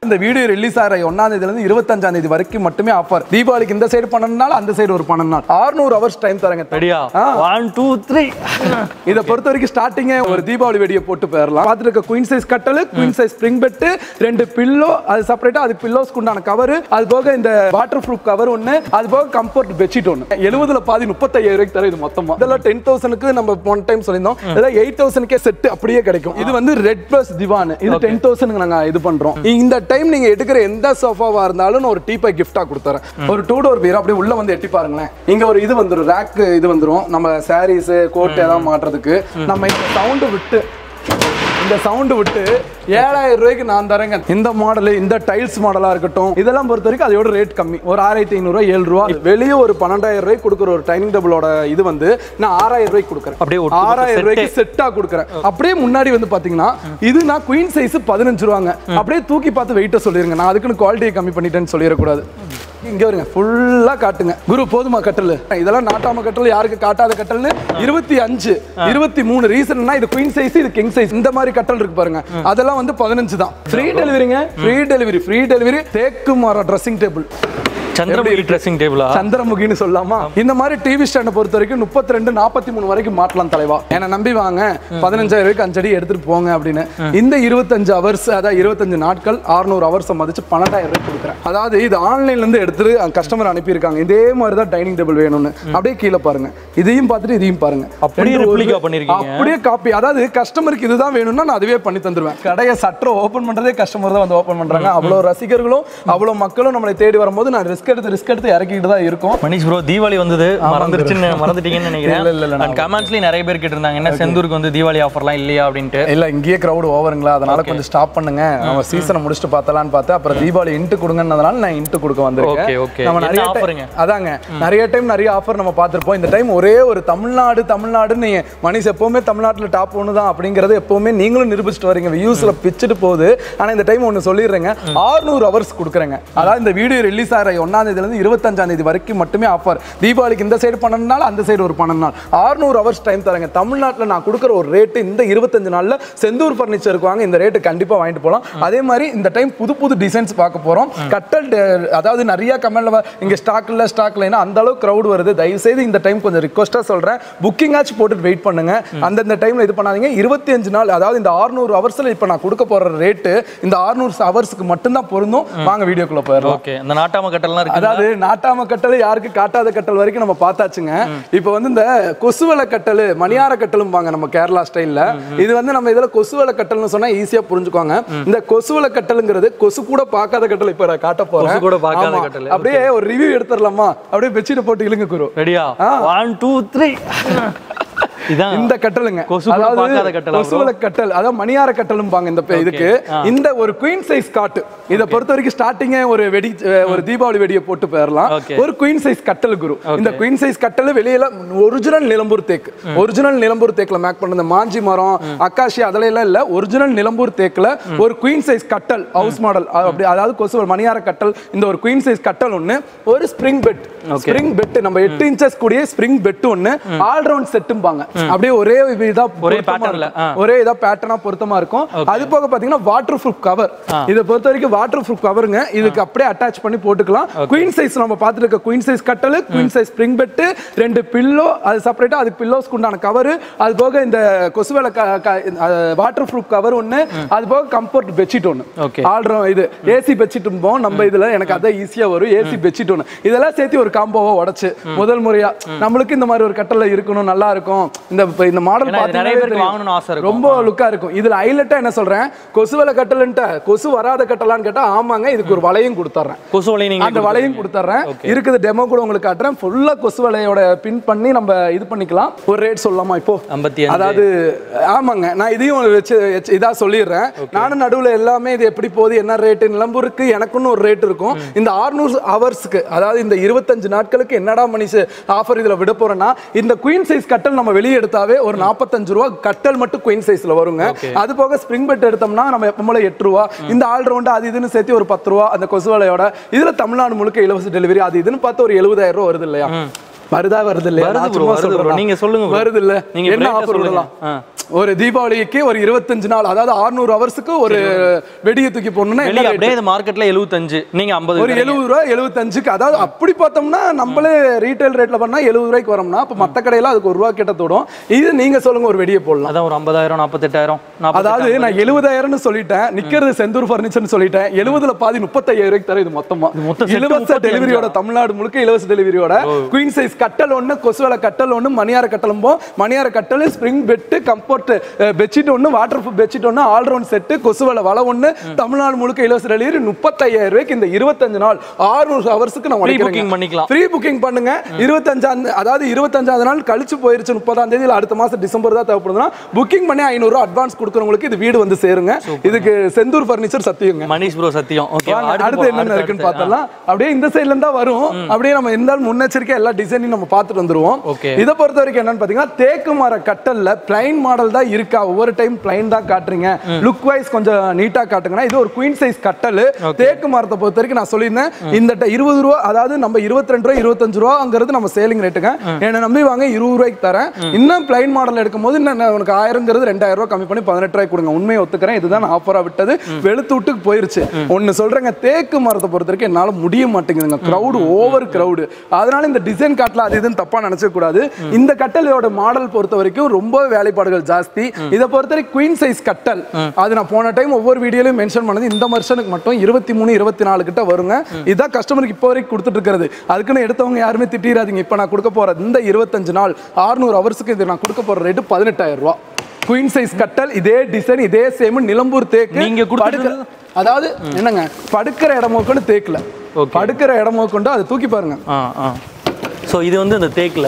இந்த video release ஆகிற ஒன்னாம் தேதியில இருந்து இருபத்தஞ்சாம் தேதி வரைக்கும் மட்டுமே ஆஃபர் தீபாவளிக்கு இந்த சைடு பன்னெண்டு அந்த சைடு ஒரு பன்னெண்டு நாள் 600 ஹவர்ஸ் டைம் தரங்க ரெடியா ஆ. ஒன் டூ த்ரீ இதை பொறுத்த வரைக்கும் ஸ்டார்டிங்கே ஒரு தீபாவளி வெடியை போட்டு போயிடலாம் பார்த்துருக்க குயின் சைஸ் கட்டல் குயின் சைஸ் ஸ்ப்ரிங் பெட் ரெண்டு பில்லோ அது செப்பரேட்டா அது பில்லோஸ்க்கு உண்டான கவர் அது போக இந்த வாட்டர் ப்ரூஃப் கவர் ஒன்று அது போக கம்ஃபர்ட் பெட்ஷீட் ஒன்று எழுபதுல பாதி முப்பத்தையாயிரம் ரூபாய்க்கு தர இது மொத்தமா இதெல்லாம் டென் தௌசண்ட்க்கு நம்ம ஒன் டைம் சொல்லியிருந்தோம் இதெல்லாம் எயிட் தௌசண்ட்கே செட் அப்படியே கிடைக்கும் இது வந்து ரெட் பிளஸ் திவான் இது டென் தௌசண்ட்க்கு நாங்க இது பண்றோம் இந்த டைம் நீங்க எடுக்கிற எந்த சோஃபாவா இருந்தாலும் நான் ஒரு டீப்பை கிஃப்டா கொடுத்துறேன் ஒரு டூ டோர் பீரோ அப்படியே உள்ள வந்து எட்டி பாருங்களேன் இங்க ஒரு இது வந்துரும் ரேக் இது வந்துரும் நம்ம சாரீஸ் கோட் ஏதாவது மாட்டுறதுக்கு நம்ம இந்த சவுண்டு விட்டு இந்த சவுண்டு விட்டு ஏழாயிரம் ரூபாய்க்கு நான் தரேங்க இந்த மாடல் இந்த டைல்ஸ் மாடலா இருக்கட்டும் இதெல்லாம் பொறுத்த வரைக்கும் அதோட ரேட் கம்மி ஒரு ஆறாயிரத்தி ஐநூறுரூவா ஏழு ரூபா வெளியே ஒரு பன்னெண்டாயிரம் ரூபாய்க்கு கொடுக்குற ஒரு டைனிங் டேபிளோட இது வந்து நான் ஆறாயிரம் ரூபாய்க்கு கொடுக்குறேன் அப்படியே ஒட்டுமொத்த ஆறாயிரம் ரூபாய்க்கு செட்டா கொடுக்குறேன் அப்படியே முன்னாடி வந்து பாத்தீங்கன்னா இது நான் குயின் சைஸ் பதினஞ்சு ரூபாங்க அப்படியே தூக்கி பார்த்து வெயிட்ட சொல்லிருங்க நான் அதுக்குன்னு குவாலிட்டியை கம்மி பண்ணிட்டேன்னு சொல்லிடக்கூடாது இங்க வருங்க ஃபுல்லா காட்டுங்க குரு போதுமா கட்டல் இதெல்லாம் நாட்டாம கட்டல் யாருக்கு காட்டாத கட்டல்னு இருபத்தி அஞ்சு இருபத்தி மூணு ரீசன்னா இது குயின் சைஸ் இது கிங் சைஸ் இந்த மாதிரி கட்டல் இருக்கு பாருங்க அதெல்லாம் வந்து பதினஞ்சு தான் ஃப்ரீ டெலிவரிங்க ஃப்ரீ டெலிவரி ஃப்ரீ டெலிவரி தேக்கு மரம் ட்ரெஸ்ஸிங் டேபிள் சந்திரமுகி ட்ரெஸ்ஸிங் டேபிளா சந்திரமுகின்னு சொல்லலாமா இந்த மாதிரி டிவி ஸ்டாண்டை பொறுத்த வரைக்கும் முப்பத்தி ரெண்டு நாற்பத்தி மூணு வரைக்கும் மாட்டலாம் தலைவா என்னை நம்பி வாங்க பதினஞ்சாயிரம் ரூபாய்க்கு அஞ்சடி எடுத்துட்டு போங்க அப்படின்னு இந்த இருபத்தஞ்சு ஹவர்ஸ் அதாவது இருபத்தஞ்சு நாட்கள் 600 ஹவர்ஸ் மதிச்சு பன்னெண்டாயிரம் ரூபாய் கொடுக்குறேன் அதாவது இது ஆன்லைன்ல இருந்து எடுத்து கஸ்டமர் அனுப்பியிருக்காங்க இதே மாதிரி தான் டைனிங் டேபிள் வேணும்னு அப்படியே கீழே பாருங்க இதையும் பார்த்துட்டு இதையும் பாருங்க அப்படியே ரெண்டு ஒரு- replica பண்ணிருக்கீங்க. அப்படியே காப்பி அதாவது கஸ்டமருக்கு இதுதான் வேணும்னா நான் அதுவே பண்ணி தந்துருவேன் கடையை சற்று ஓபன் பண்றதே கஸ்டமர் தான் வந்து ஓபன் பண்றாங்க அவ்வளவு ரசிகர்களும் அவ்வளவு மக்களும் நம்மளை தேடி வரும்போது நான் ரிஸ்க் எடுத்து ரிஸ்க் எடுத்து இறக்கிட்டு தான் இருக்கோம் மணிஷ் ப்ரோ தீபாவளி வந்தது மறந்துருச்சுன்னு மறந்துட்டீங்கன்னு இல்ல, இல்ல, இல்ல, நினைக்கிறேன் அண்ட் கமெண்ட்ஸ்லயும் நிறைய பேர் கேட்டிருந்தாங்க என்ன செந்தூருக்கு வந்து தீபாவளி ஆஃபர்லாம் இல்லையா அப்படின்ட்டு இல்ல இங்கேயே கிரௌட் ஓவருங்களா அதனால கொஞ்சம் ஸ்டாப் பண்ணுங்க நம்ம சீசனை முடிச்சுட்டு பார்த்தலாம்னு பார்த்தா அப்புறம் தீபாவளி இன்ட்டு கொடுங்கன்னதுனால நான் இன்ட்டு கொடுக்க Okay, வந்திருக்கேன் okay. நம்ம என்ன நிறைய ti- offerங்க? அதாங்க நிறைய டைம் நிறைய ஆஃபர் நம்ம பார்த்திருப்போம் இந்த டைம் ஒரே ஒரு தமிழ்நாடு தமிழ்நாடுன்னு நீங்க மணிஷ் எப்பவுமே தமிழ்நாட்டுல டாப் ஒன்று தான் அப்படிங்கறது எப்பவுமே நீங்களும் நிரூபிச்சுட்டு வரீங்க வியூஸ்ல பிச்சுட்டு போகுது ஆனா இந்த டைம் ஒன்று சொல்லிடுறேங்க 600 ஹவர்ஸ் கொடுக்குறேங்க அதாவது இந்த வீடியோ ரிலீஸ் ஆகிற ஒன்னாம் தேதியில இருந்து இருபத்தஞ்சாம் தேதி வரைக்கும் மட்டுமே ஆஃபர் தீபாவளிக்கு இந்த சைடு பன்னெண்டு நாள் அந்த சைடு ஒரு பன்னெண்டு நாள் 600 ஹவர்ஸ் டைம் தரேங்க தமிழ்நாட்டுல நான் கொடுக்குற ஒரு ரேட்டு இந்த இருபத்தஞ்சு நாள்ல செந்தூர் ஃபர்னிச்சருக்கு வாங்க இந்த ரேட்டு கண்டிப்பா வாங்கிட்டு போகலாம் அதே மாதிரி இந்த டைம் புது புது டிசைன்ஸ் பார்க்க போறோம் கட்டல் டே- அதாவது நிறைய கமெண்ட்ல இங்க ஸ்டாக் இல்ல ஸ்டாக் இல்லைன்னா அந்த அளவுக்கு crowd வருது தயவு செய்து இந்த டைம் கொஞ்சம் ரிக்வஸ்டா சொல்றேன் புக்கிங் ஆச்சு போட்டுட்டு வெயிட் பண்ணுங்க அந்தந்த டைம்ல இது பண்ணாதீங்க இருபத்தி அஞ்சு நாள் அதாவது இந்த 600 ஹவர்ஸ்ல இப்ப நான் கொடுக்க போற ரேட்டு இந்த 600 ஹவர்ஸ்க்கு மட்டும்தான் பொருந்தும் வாங்க வீடியோக்குள்ள போயிடலாம் ஓகே இந்த நாட்டாம கட்டெல்லாம் இருக்கு அதாவது நாட்டாம கட்டல் யாருக்கு காட்டாத கட்டல் வரைக்கும் நம்ம பார்த்தாச்சுங்க இப்போ வந்து இந்த கொசுவலை கட்டல் மணியார கட்டலும் வாங்க நம்ம கேரளா ஸ்டைல்ல இது வந்து நம்ம இதுல கொசுவலை கட்டல்னு சொன்னா ஈஸியா புரிஞ்சுக்குவாங்க இந்த கொசுவலை கட்டலுங்கிறது கொசு கூட பார்க்காத கட்டல் இப்ப நான் காட்ட போறேன் கொசு கூட பார்க்காத ஆமா. கட்டலு. அப்படியே ஒரு ரிவ்யூ எடுத்துடலாமா அப்படியே பெட்ஷீட் போட்டு இழுங்க குரு ரெடியா ஒன் டூ த்ரீ இதான் இந்த கட்டலுங்க கொசு கூட பார்க்காத கட்டலா bro? கொசுவல கட்டல் அதாவது மணியார கட்டலும் பாங்க இந்த பே- இதுக்கு இந்த ஒரு குயின் சைஸ் காட்டு இத பொறுத்த வரைக்கும் ஸ்டார்டிங்கே ஒரு வெடி அஹ், ஒரு தீபாவளி வெடியை போட்டு போயிடலாம் Okay. ஒரு குயின் சைஸ் கட்டல் குரு இந்த குயின் சைஸ் கட்டல் வெளியில ஒரிஜினல் நிலம்பூர் தேக்கு ஒரிஜினல் நிலம்பூர் தேக்குல மேக் பண்ண இந்த மாஞ்சி மரம் அக்காஷி அதுல எல்லாம் இல்ல ஒரிஜினல் நிலம்பூர் தேக்குல ஒரு குயின் சைஸ் கட்டல் ஹவுஸ் மாடல் அப்படி அதாவது கொசுவல் மணியார கட்டல் இந்த ஒரு குயின் சைஸ் கட்டல் ஒண்ணு ஒரு ஸ்ப்ரிங் பெட் ஸ்ப்ரிங் பெட் நம்ம எட்டு இன்ச்சஸ் கூடிய ஸ்ப்ரிங் பெட் ஒண்ணு ஆல் ரவுண்ட் செட்டும்பாங்க அப்படியே ஒரே இதா ஒரே பொருத்தமா patternல, இருக்கும். ஒரே இதா பேட்டர்னா பொருத்தமா இருக்கும் அது போக பாத்தீங்கன்னா வாட்டர் ப்ரூஃப் கவர் இதை பொறுத்த வரைக்கும் வாட்டர் ப்ரூஃப் கவருங்க இதுக்கு அப்படியே அட்டாச் பண்ணி போட்டுக்கலாம் குயின் சைஸ் நம்ம பார்த்துட்டு இருக்க குயின் சைஸ் கட்டல் குயின் சைஸ் ஸ்ப்ரிங் பெட் ரெண்டு பில்லோ அது செப்பரேட்டா அதுக்கு பில்லோஸ்க்கு உண்டான கவர் அது போக இந்த கொசுவேல வாட்டர் ப்ரூஃப் கவர் ஒண்ணு அது போக கம்ஃபர்ட் பெட்ஷீட் ஒண்ணு Okay. ஆல்ரம் இது ஏசி பெட்ஷீட் போம் நம்ம இதுல எனக்கு அதான் ஈஸியா வரும் ஏசி பெட்ஷீட் ஒண்ணு இதெல்லாம் சேர்த்து ஒரு காம்போவா உடைச்சு முதல் முறையா நம்மளுக்கு இந்த மாதிரி ஒரு கட்டல இருக்கணும் நல்லா இருக்கும் இந்த இந்த மாடல் ஏன்னா இது நிறைய பேருக்கு வாங்கணும்னு ஆசை இருக்கும். ரொம்ப லுக்கா இருக்கும் இதுல ஹைலைட்டா என்ன சொல்றேன் கொசுவல கட்டலன்ட்ட கொசு வராத கட்டலான்னு கேட்டா ஆமாங்க இதுக்கு ஒரு வலையும் கொடுத்துறேன் கொசு வலை நீங்க அந்த வலையும் கொடுத்துட்றேன் இருக்குது டெமோ கூட உங்களுக்கு காட்டுறேன் ஃபுல்லா கொசு வலையோட பின் பண்ணி நம்ம இது பண்ணிக்கலாம் ஒரு ரேட் சொல்லலாமா இப்போ ஐம்பத்தி அஞ்சு. அதாவது ஆமாங்க நான் இதையும் வச்சு வச்சு இதா சொல்லிடுறேன் நானும் நடுவுல எல்லாமே இது எப்படி போகுது என்ன ரேட்டு நிலம்பூருக்கு எனக்குன்னு ஒரு ரேட் இருக்கும் இந்த 600 ஹவர்ஸ்க்கு அதாவது இந்த இருபத்தஞ்சு நாட்களுக்கு என்னடா மணிஷ் ஆஃபர் இதுல விட போறேன்னா இந்த குயின் சைஸ் கட்டல் நம்ம வெளியே எடுத்தாவே ஒரு நாற்பத்தஞ்சு ரூபா கட்டல் மட்டும் குயின் சைஸ்ல வருங்க அது போக ஸ்ப்ரிங் பெட் எடுத்தோம்னா நம்ம எப்பவுமே எட்டு ரூபா இந்த ஆல் ரவுண்ட் அது இதுன்னு சேர்த்து ஒரு பத்து ரூபா அந்த கொசுவலையோட இதுல தமிழ்நாடு முழுக்க இலவச டெலிவரி அது இதுன்னு பார்த்து ஒரு எழுபதாயிரம் ரூபா வருது இல்லையா வருதா வருது இல்லையா வருது நான் bro, சும்மா வருது bro. சொல்றேன். நீங்க சொல்லுங்க bro. வருது இல்ல நீங்க என்ன rate ஆஃபர் சொல்லுங்க. விடலாம் ஆ. ஒரு தீபாவளிக்கு ஒரு இருபத்தஞ்சு நாள் அதாவது 600 ஹவர்ஸ்க்கு ஒரு வெடியை தூக்கி போடணும்னா என்ன வெளியே rate? அப்படியே இது மார்க்கெட்ல எழுபத்தஞ்சு நீங்க ஐம்பது ஒரு எழுபது ரூபா எழுபத்தஞ்சுக்கு அதாவது அப்படி பார்த்தோம்னா நம்மளே ரீட்டைல் ரேட்ல பண்ணா எழுபது ரூபாய்க்கு வரோம்னா அப்ப மத்த கடையில அதுக்கு ஒரு ரூபா கிட்ட தொடும் இது நீங்க சொல்லுங்க ஒரு வெடியை போடலாம் அதான் ஒரு ஐம்பதாயிரம் நாற்பத்தெட்டாயிரம் அதாவது நான் எழுபதாயிரம்னு சொல்லிட்டேன் நிக்கிறது செந்தூர் பர்னிச்சர்னு சொல்லிட்டேன் எழுபதுல பாதி முப்பத்தாயிரம் ரூபாய்க்கு தர இது மொத்தமா மொத்த set இலவச 35,000. டெலிவரியோட தமிழ்நாடு முழுக்க இலவச டெலிவரியோட குயின் சைஸ் கட்டல் ஒண்ணு கொசுவலை கட்டல் ஒண்ணு மணியார கட்டலும்போ மணியார கட்டல் ஸ்ப்ரிங் பெட் கம்ஃபர்ட் பெட்ஷீட் ஒண்ணு வாட்டர் ப்ரூஃப் பெட்ஷீட் ஒண்ணு ஆல்ரவுண்ட் செட்டு கொசுவலை வலை ஒண்ணு தமிழ்நாடு முழுக்க இலவச டெலிவரி முப்பத்தாயிரம் ரூபாய்க்கு இந்த இருபத்தஞ்சு நாள் ஆறுநூறு ஹவர்ஸ்க்கு நான் Free booking பண்ணிக்கலாம். ஃப்ரீ புக்கிங் பண்ணுங்க இருபத்தஞ்சாம் அதாவது இருபத்தஞ்சாவது நாள் கழிச்சு போயிருச்சு முப்பதாம் தேதி இல்ல அடுத்த மாசம் டிசம்பர் தான் தேவைப்படுதுன்னா புக்கிங் பண்ணி ஐநூறு ரூபா அட்வான்ஸ் கொடுக்குறவங்களுக்கு இது வீடு வந்து சேருங்க இதுக்கு செந்தூர் பர்னிச்சர் சத்தியங்க மணிஷ் ப்ரோ சத்தியம் ஓகே வாங்க, அடுத்து என்னென்ன இருக்குன்னு பார்த்தலாம் அப்படியே இந்த சைடுல இருந்தா வரும் அப்படியே நம்ம இருந்தாலும் முன்னெச்சரிக்கை எல்லா டிசைனையும் நம்ம பார்த்துட்டு வந்துருவோம் Okay. இதை பொறுத்த வரைக்கும் என்னன்னு பாத்தீங்கன்னா தேக்கு மர கட்டல்ல பிளைன் மாடல் தான் இருக்கா ஒவ்வொரு டைம் பிளைன் தான் காட்டுறீங்க லுக் வைஸ் கொஞ்சம் நீட்டா காட்டுங்கன்னா இது ஒரு குயின் சைஸ் கட்டல் தேக்கு மரத்தை பொறுத்த வரைக்கும் நான் சொல்லியிருந்தேன் இந்த ட- இருபது ரூபா அதாவது நம்ம இருபத்தி ரெண்டு ரூபா இருபத்தஞ்சு ரூபாங்கிறது நம்ம சேலிங் ரேட்டுங்க என்னை நம்பி வாங்க இருபது ரூபாய்க்கு தரேன் இன்னும் பிளைன் மாடல் எடுக்கும் போது இன்னும் நான் உனக்கு ஆயிரங்கிறது ரெண்டாயிரம் ரூபாய் கம்மி பண்ணி பதினெட்டு ரூபாய்க்கு கொடுங்க உண்மையை ஒத்துக்கிறேன் இதுதான் ஆஃபரா விட்டது வெளுத்து விட்டுக்கு போயிருச்சு ஒன்னு சொல்றேங்க தேக்கு மரத்தை பொறுத்த வரைக்கும் என்னால முடிய மாட்டேங்குதுங்க கிரௌடு ஓவர் கிரௌடு அதனால இந்த டிசைன் காட்டல அது இதுன்னு தப்பா நினைச்ச கூடாது இந்த கட்டலோட மாடல் பொறுத்த வரைக்கும் ரொம்ப வேலைப்பாடுகள் ஜாஸ்தி இதை பொறுத்த வரைக்கும் குயின் சைஸ் கட்டல் அது நான் போன டைம் ஒவ்வொரு வீடியோலையும் மென்ஷன் பண்ணது இந்த வருஷனுக்கு மட்டும் இருபத்தி மூணு இருபத்தி நாலு கிட்ட வருங்க இதான் கஸ்டமருக்கு இப்போ வரைக்கும் கொடுத்துட்டு இருக்கிறது அதுக்குன்னு எடுத்தவங்க யாருமே திட்டிடாதீங்க இப்போ நான் கொடுக்க போற இந்த இருபத்தஞ்சு நாள் 600 ஹவர்ஸ்க்கு இது நான் கொடுக்க போற ரேட்டு பதினெட்டாயிரம் ரூபாய் குயின் சைஸ் கட்டல் இதே டிசைன் இதே சேம் நிலம்பூர் தேக்கு நீங்க கொடுத்தது- படுக்க- அதாவது என்னங்க படுக்கிற இடமோ கொண்டு தேக்கல Okay. படுக்கிற இடமோ கொண்டு அதை தூக்கி பாருங்க ஆ ஆ ஸோ இது வந்து இந்த தேக்கில்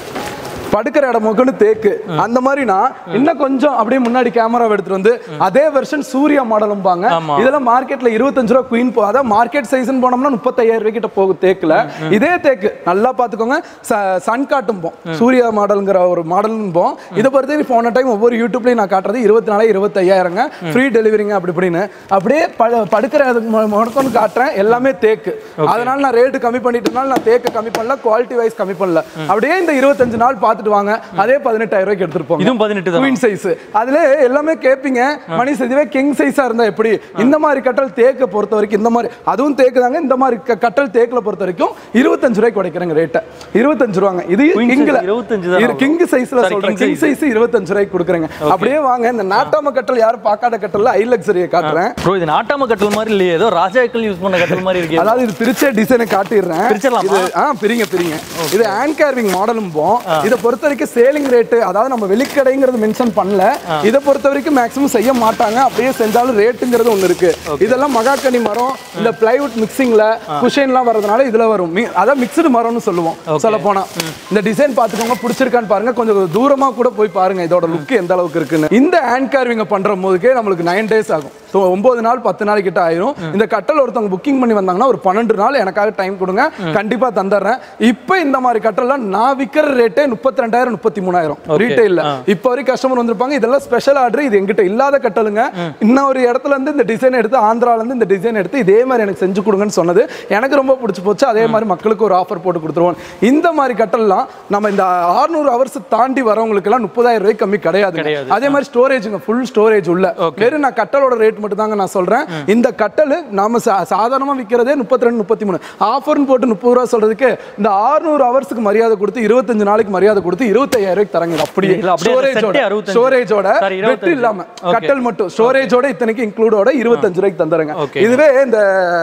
படுக்கிற இடம் கொண்டு தேக்கு அந்த மாதிரினா இன்னும் கொஞ்சம் அப்படியே முன்னாடி கேமரா எடுத்துட்டு வந்து அதே வெர்ஷன் சூர்யா மாடலும்பாங்க ஆமா. இதெல்லாம் மார்க்கெட்ல இருபத்தஞ்சு ரூபா குயின் போ அதான் மார்க்கெட் சைஸ்னு போனோம்னா முப்பத்தாயிரம் ரூபாய் கிட்ட போகும் தேக்குல இதே தேக்கு நல்லா பாத்துக்கோங்க சன் காட்டும் போம் சூர்யா மாடல்ங்கிற ஒரு மாடலும் போம் இதை பொறுத்த போன டைம் ஒவ்வொரு யூடியூப்லயும் நான் காட்டுறது இருபத்தி நாலு இருபத்தையாயிரங்க ஃப்ரீ டெலிவரிங்க அப்படி இப்படின்னு அப்படியே ப- படுக்கிற முடக்கம்னு காட்டுறேன் எல்லாமே தேக்கு அதனால நான் ரேட்டு கம்மி பண்ணிட்டனால நான் தேக்கு கம்மி பண்ணல குவாலிட்டி வைஸ் கம்மி பண்ணல அப்படியே இந்த இருபத்தஞ்சு நாள் பார்த்துட்டு வாங்க அதே பதினெட்டாயிரம் ரூபாய்க்கு எடுத்துட்டு போங்க இதுவும் பதினெட்டு தான் குயின் சைஸ் அதுல எல்லாமே கேப்பீங்க மணி இதுவே கிங் சைஸா இருந்தா எப்படி இந்த மாதிரி கட்டல் தேக்க பொறுத்த வரைக்கும் இந்த மாதிரி அதுவும் தேக்கு தாங்க இந்த மாதிரி க- கட்டல் தேக்குல பொறுத்த வரைக்கும் இருபத்தஞ்சு ரூபாய்க்கு உடைக்கிறேங்க ரேட்டை இருபத்தஞ்சு ரூபாங்க இது Queen size கிங்ல 25 தானா? கிங் சைஸ்ல Sorry, சொல்றேன் king கிங் சைஸ் இருபத்தஞ்சு ரூபாய்க்கு கொடுக்குறேங்க அப்படியே வாங்க இந்த நாட்டாம கட்டல் யாரும் பார்க்காத கட்டல்ல ஐ லக்ஸரியை காட்டுறேன் ப்ரோ இது நாட்டாம கட்டல் மாதிரி இல்லையே ஏதோ ராஜாக்கள் யூஸ் பண்ண கட்டல் மாதிரி இருக்கு அதாவது இது பிரிச்ச டிசைனை காட்டிடுறேன் பிரிச்சிடலாமா? இது ஆ பிரிங்க பிரிங்க இது ஹேண்ட் கேர்விங் மாடலும் போம் இதை பொறுத்த வரைக்கும் சேலிங் ரேட்டு அதாவது நம்ம வெளிக்கடைங்கிறது மென்ஷன் பண்ணல இதை பொறுத்த வரைக்கும் மேக்ஸிமம் செய்ய மாட்டாங்க அப்படியே செஞ்சாலும் ரேட்டுங்கிறது ஒன்று இருக்கு இதெல்லாம் மகாக்கனி மரம் இந்த பிளைவுட் மிக்சிங்ல குஷன்லாம் வரதுனால இதுல வரும் மி- அதான் மிக்சடு மரம்னு சொல்லுவோம் சொல்ல போனா இந்த டிசைன் பார்த்துக்கோங்க பிடிச்சிருக்கான்னு பாருங்க கொஞ்சம் தூரமா கூட போய் பாருங்க இதோட லுக் எந்த அளவுக்கு இருக்குன்னு இந்த ஹேண்ட் கேர்விங்க பண்ற போதுக்கே நம்மளுக்கு நைன் டேஸ் ஆகும் ஸோ ஒன்பது நாள் பத்து நாள் கிட்ட ஆயிரும் இந்த கட்டல் ஒருத்தவங்க புக்கிங் பண்ணி வந்தாங்கன்னா ஒரு பன்னெண்டு நாள் எனக்காக டைம் கொடுங்க கண்டிப்பா தந்துடுறேன் இப்போ இந்த மாதிரி கட்டல்லாம் நான் விற்கிற ரேட்டே முப்பத்தி ரெண்டாயிரம் முப்பத்தி மூணாயிரம் ரீட்டைல்ல இப்போ வரைக்கும் கஸ்டமர் வந்திருப்பாங்க இதெல்லாம் ஸ்பெஷல் ஆர்டர் இது எங்கிட்ட இல்லாத கட்டலுங்க இன்னும் ஒரு இடத்துல இருந்து இந்த டிசைன் எடுத்து ஆந்திரால இருந்து இந்த டிசைன் எடுத்து இதே மாதிரி எனக்கு செஞ்சு கொடுங்கன்னு சொன்னது எனக்கு ரொம்ப பிடிச்சி போச்சு அதே மாதிரி மக்களுக்கு ஒரு ஆஃபர் போட்டு கொடுத்துருவோம் இந்த மாதிரி கட்டல்லாம் நம்ம இந்த 600 ஹவர்ஸ் தாண்டி வரவங்களுக்கு எல்லாம் முப்பதாயிரம் ரூபாய்க்கு கம்மி கிடையாது கிடையாது. அதே மாதிரி ஸ்டோரேஜுங்க ஃபுல் ஸ்டோரேஜ் உள்ள வெறும் நான் கட்டலோட ரேட் மட்டும் தாங்க நான் சொல்றேன் இந்த கட்டல் நாம சா- சாதாரணமா விற்கிறதே முப்பத்தி ரெண்டு முப்பத்தி மூணு ஆஃபர்னு போட்டு முப்பது ரூபா சொல்றதுக்கு இந்த 600 ஹவர்ஸ்க்கு மரியாதை கொடுத்து இருபத்தஞ்சு நாளைக்கு மரியாதை கொடுத்து இருபத்தையாயிரம் ரூபாய்க்கு தரங்க இது அப்படியே இல்ல, அப்படியே அந்த ஸ்டோரேஜோட set 65. ஸ்டோரேஜோட Sorry, வெட்டு 25. இல்லாம Okay. கட்டல் மட்டும் ஸ்டோரேஜோட இத்தனைக்கு இன்க்ளூடோட இருபத்தஞ்சு ரூபாய்க்கு தந்துருங்க Okay. இதுவே இந்த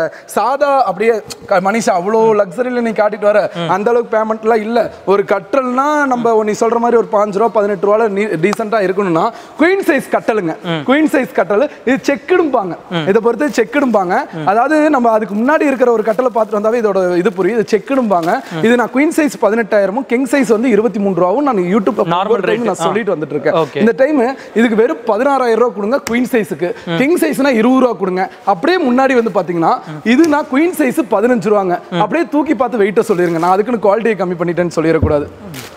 சாதா அப்படியே க- மனிஷா அவ்வளோ லக்ஸரியில நீ காட்டிட்டு வர அந்த அளவுக்கு பேமெண்ட்லாம் இல்ல ஒரு கட்டல்னா நம்ம நீ சொல்ற மாதிரி ஒரு பாஞ்சு ரூபா பதினெட்டு ரூபால நீ டீசெண்டா இருக்கணும்னா குயின் சைஸ் கட்டலுங்க குயின் சைஸ் கட்டல் இது செக்குடும்பாங்க இதை பொறுத்து செக்குடும்பாங்க அதாவது நம்ம அதுக்கு முன்னாடி இருக்கிற ஒரு கட்டலை பார்த்துட்டு வந்தாவே இதோட இது புரியும் இது செக்குடும்பாங்க இது நான் குயின் சைஸ் பதினெட்டாயிரமும் கிங் சைஸ் வந்து இருபத்தி மூணு ரூபாவும் நான் யூடியூப்ல Normal ஒவ்வொரு time rate. நான் சொல்லிட்டு வந்துட்டு இருக்கேன் Okay. இந்த டைம் இதுக்கு வெறும் பதினாறாயிரம் ரூபாய் கொடுங்க குயின் சைஸுக்கு கிங் சைஸ்னா இருபது ரூபா கொடுங்க அப்படியே முன்னாடி வந்து பாத்தீங்கன்னா இது நான் குயின் சைஸ் பதினஞ்சு ரூபாங்க அப்படியே தூக்கி பார்த்து வெயிட்ட சொல்லிருங்க நான் அதுக்குன்னு குவாலிட்டியை கம்மி பண்ணிட்டேன்னு சொல்லிடக்கூடாது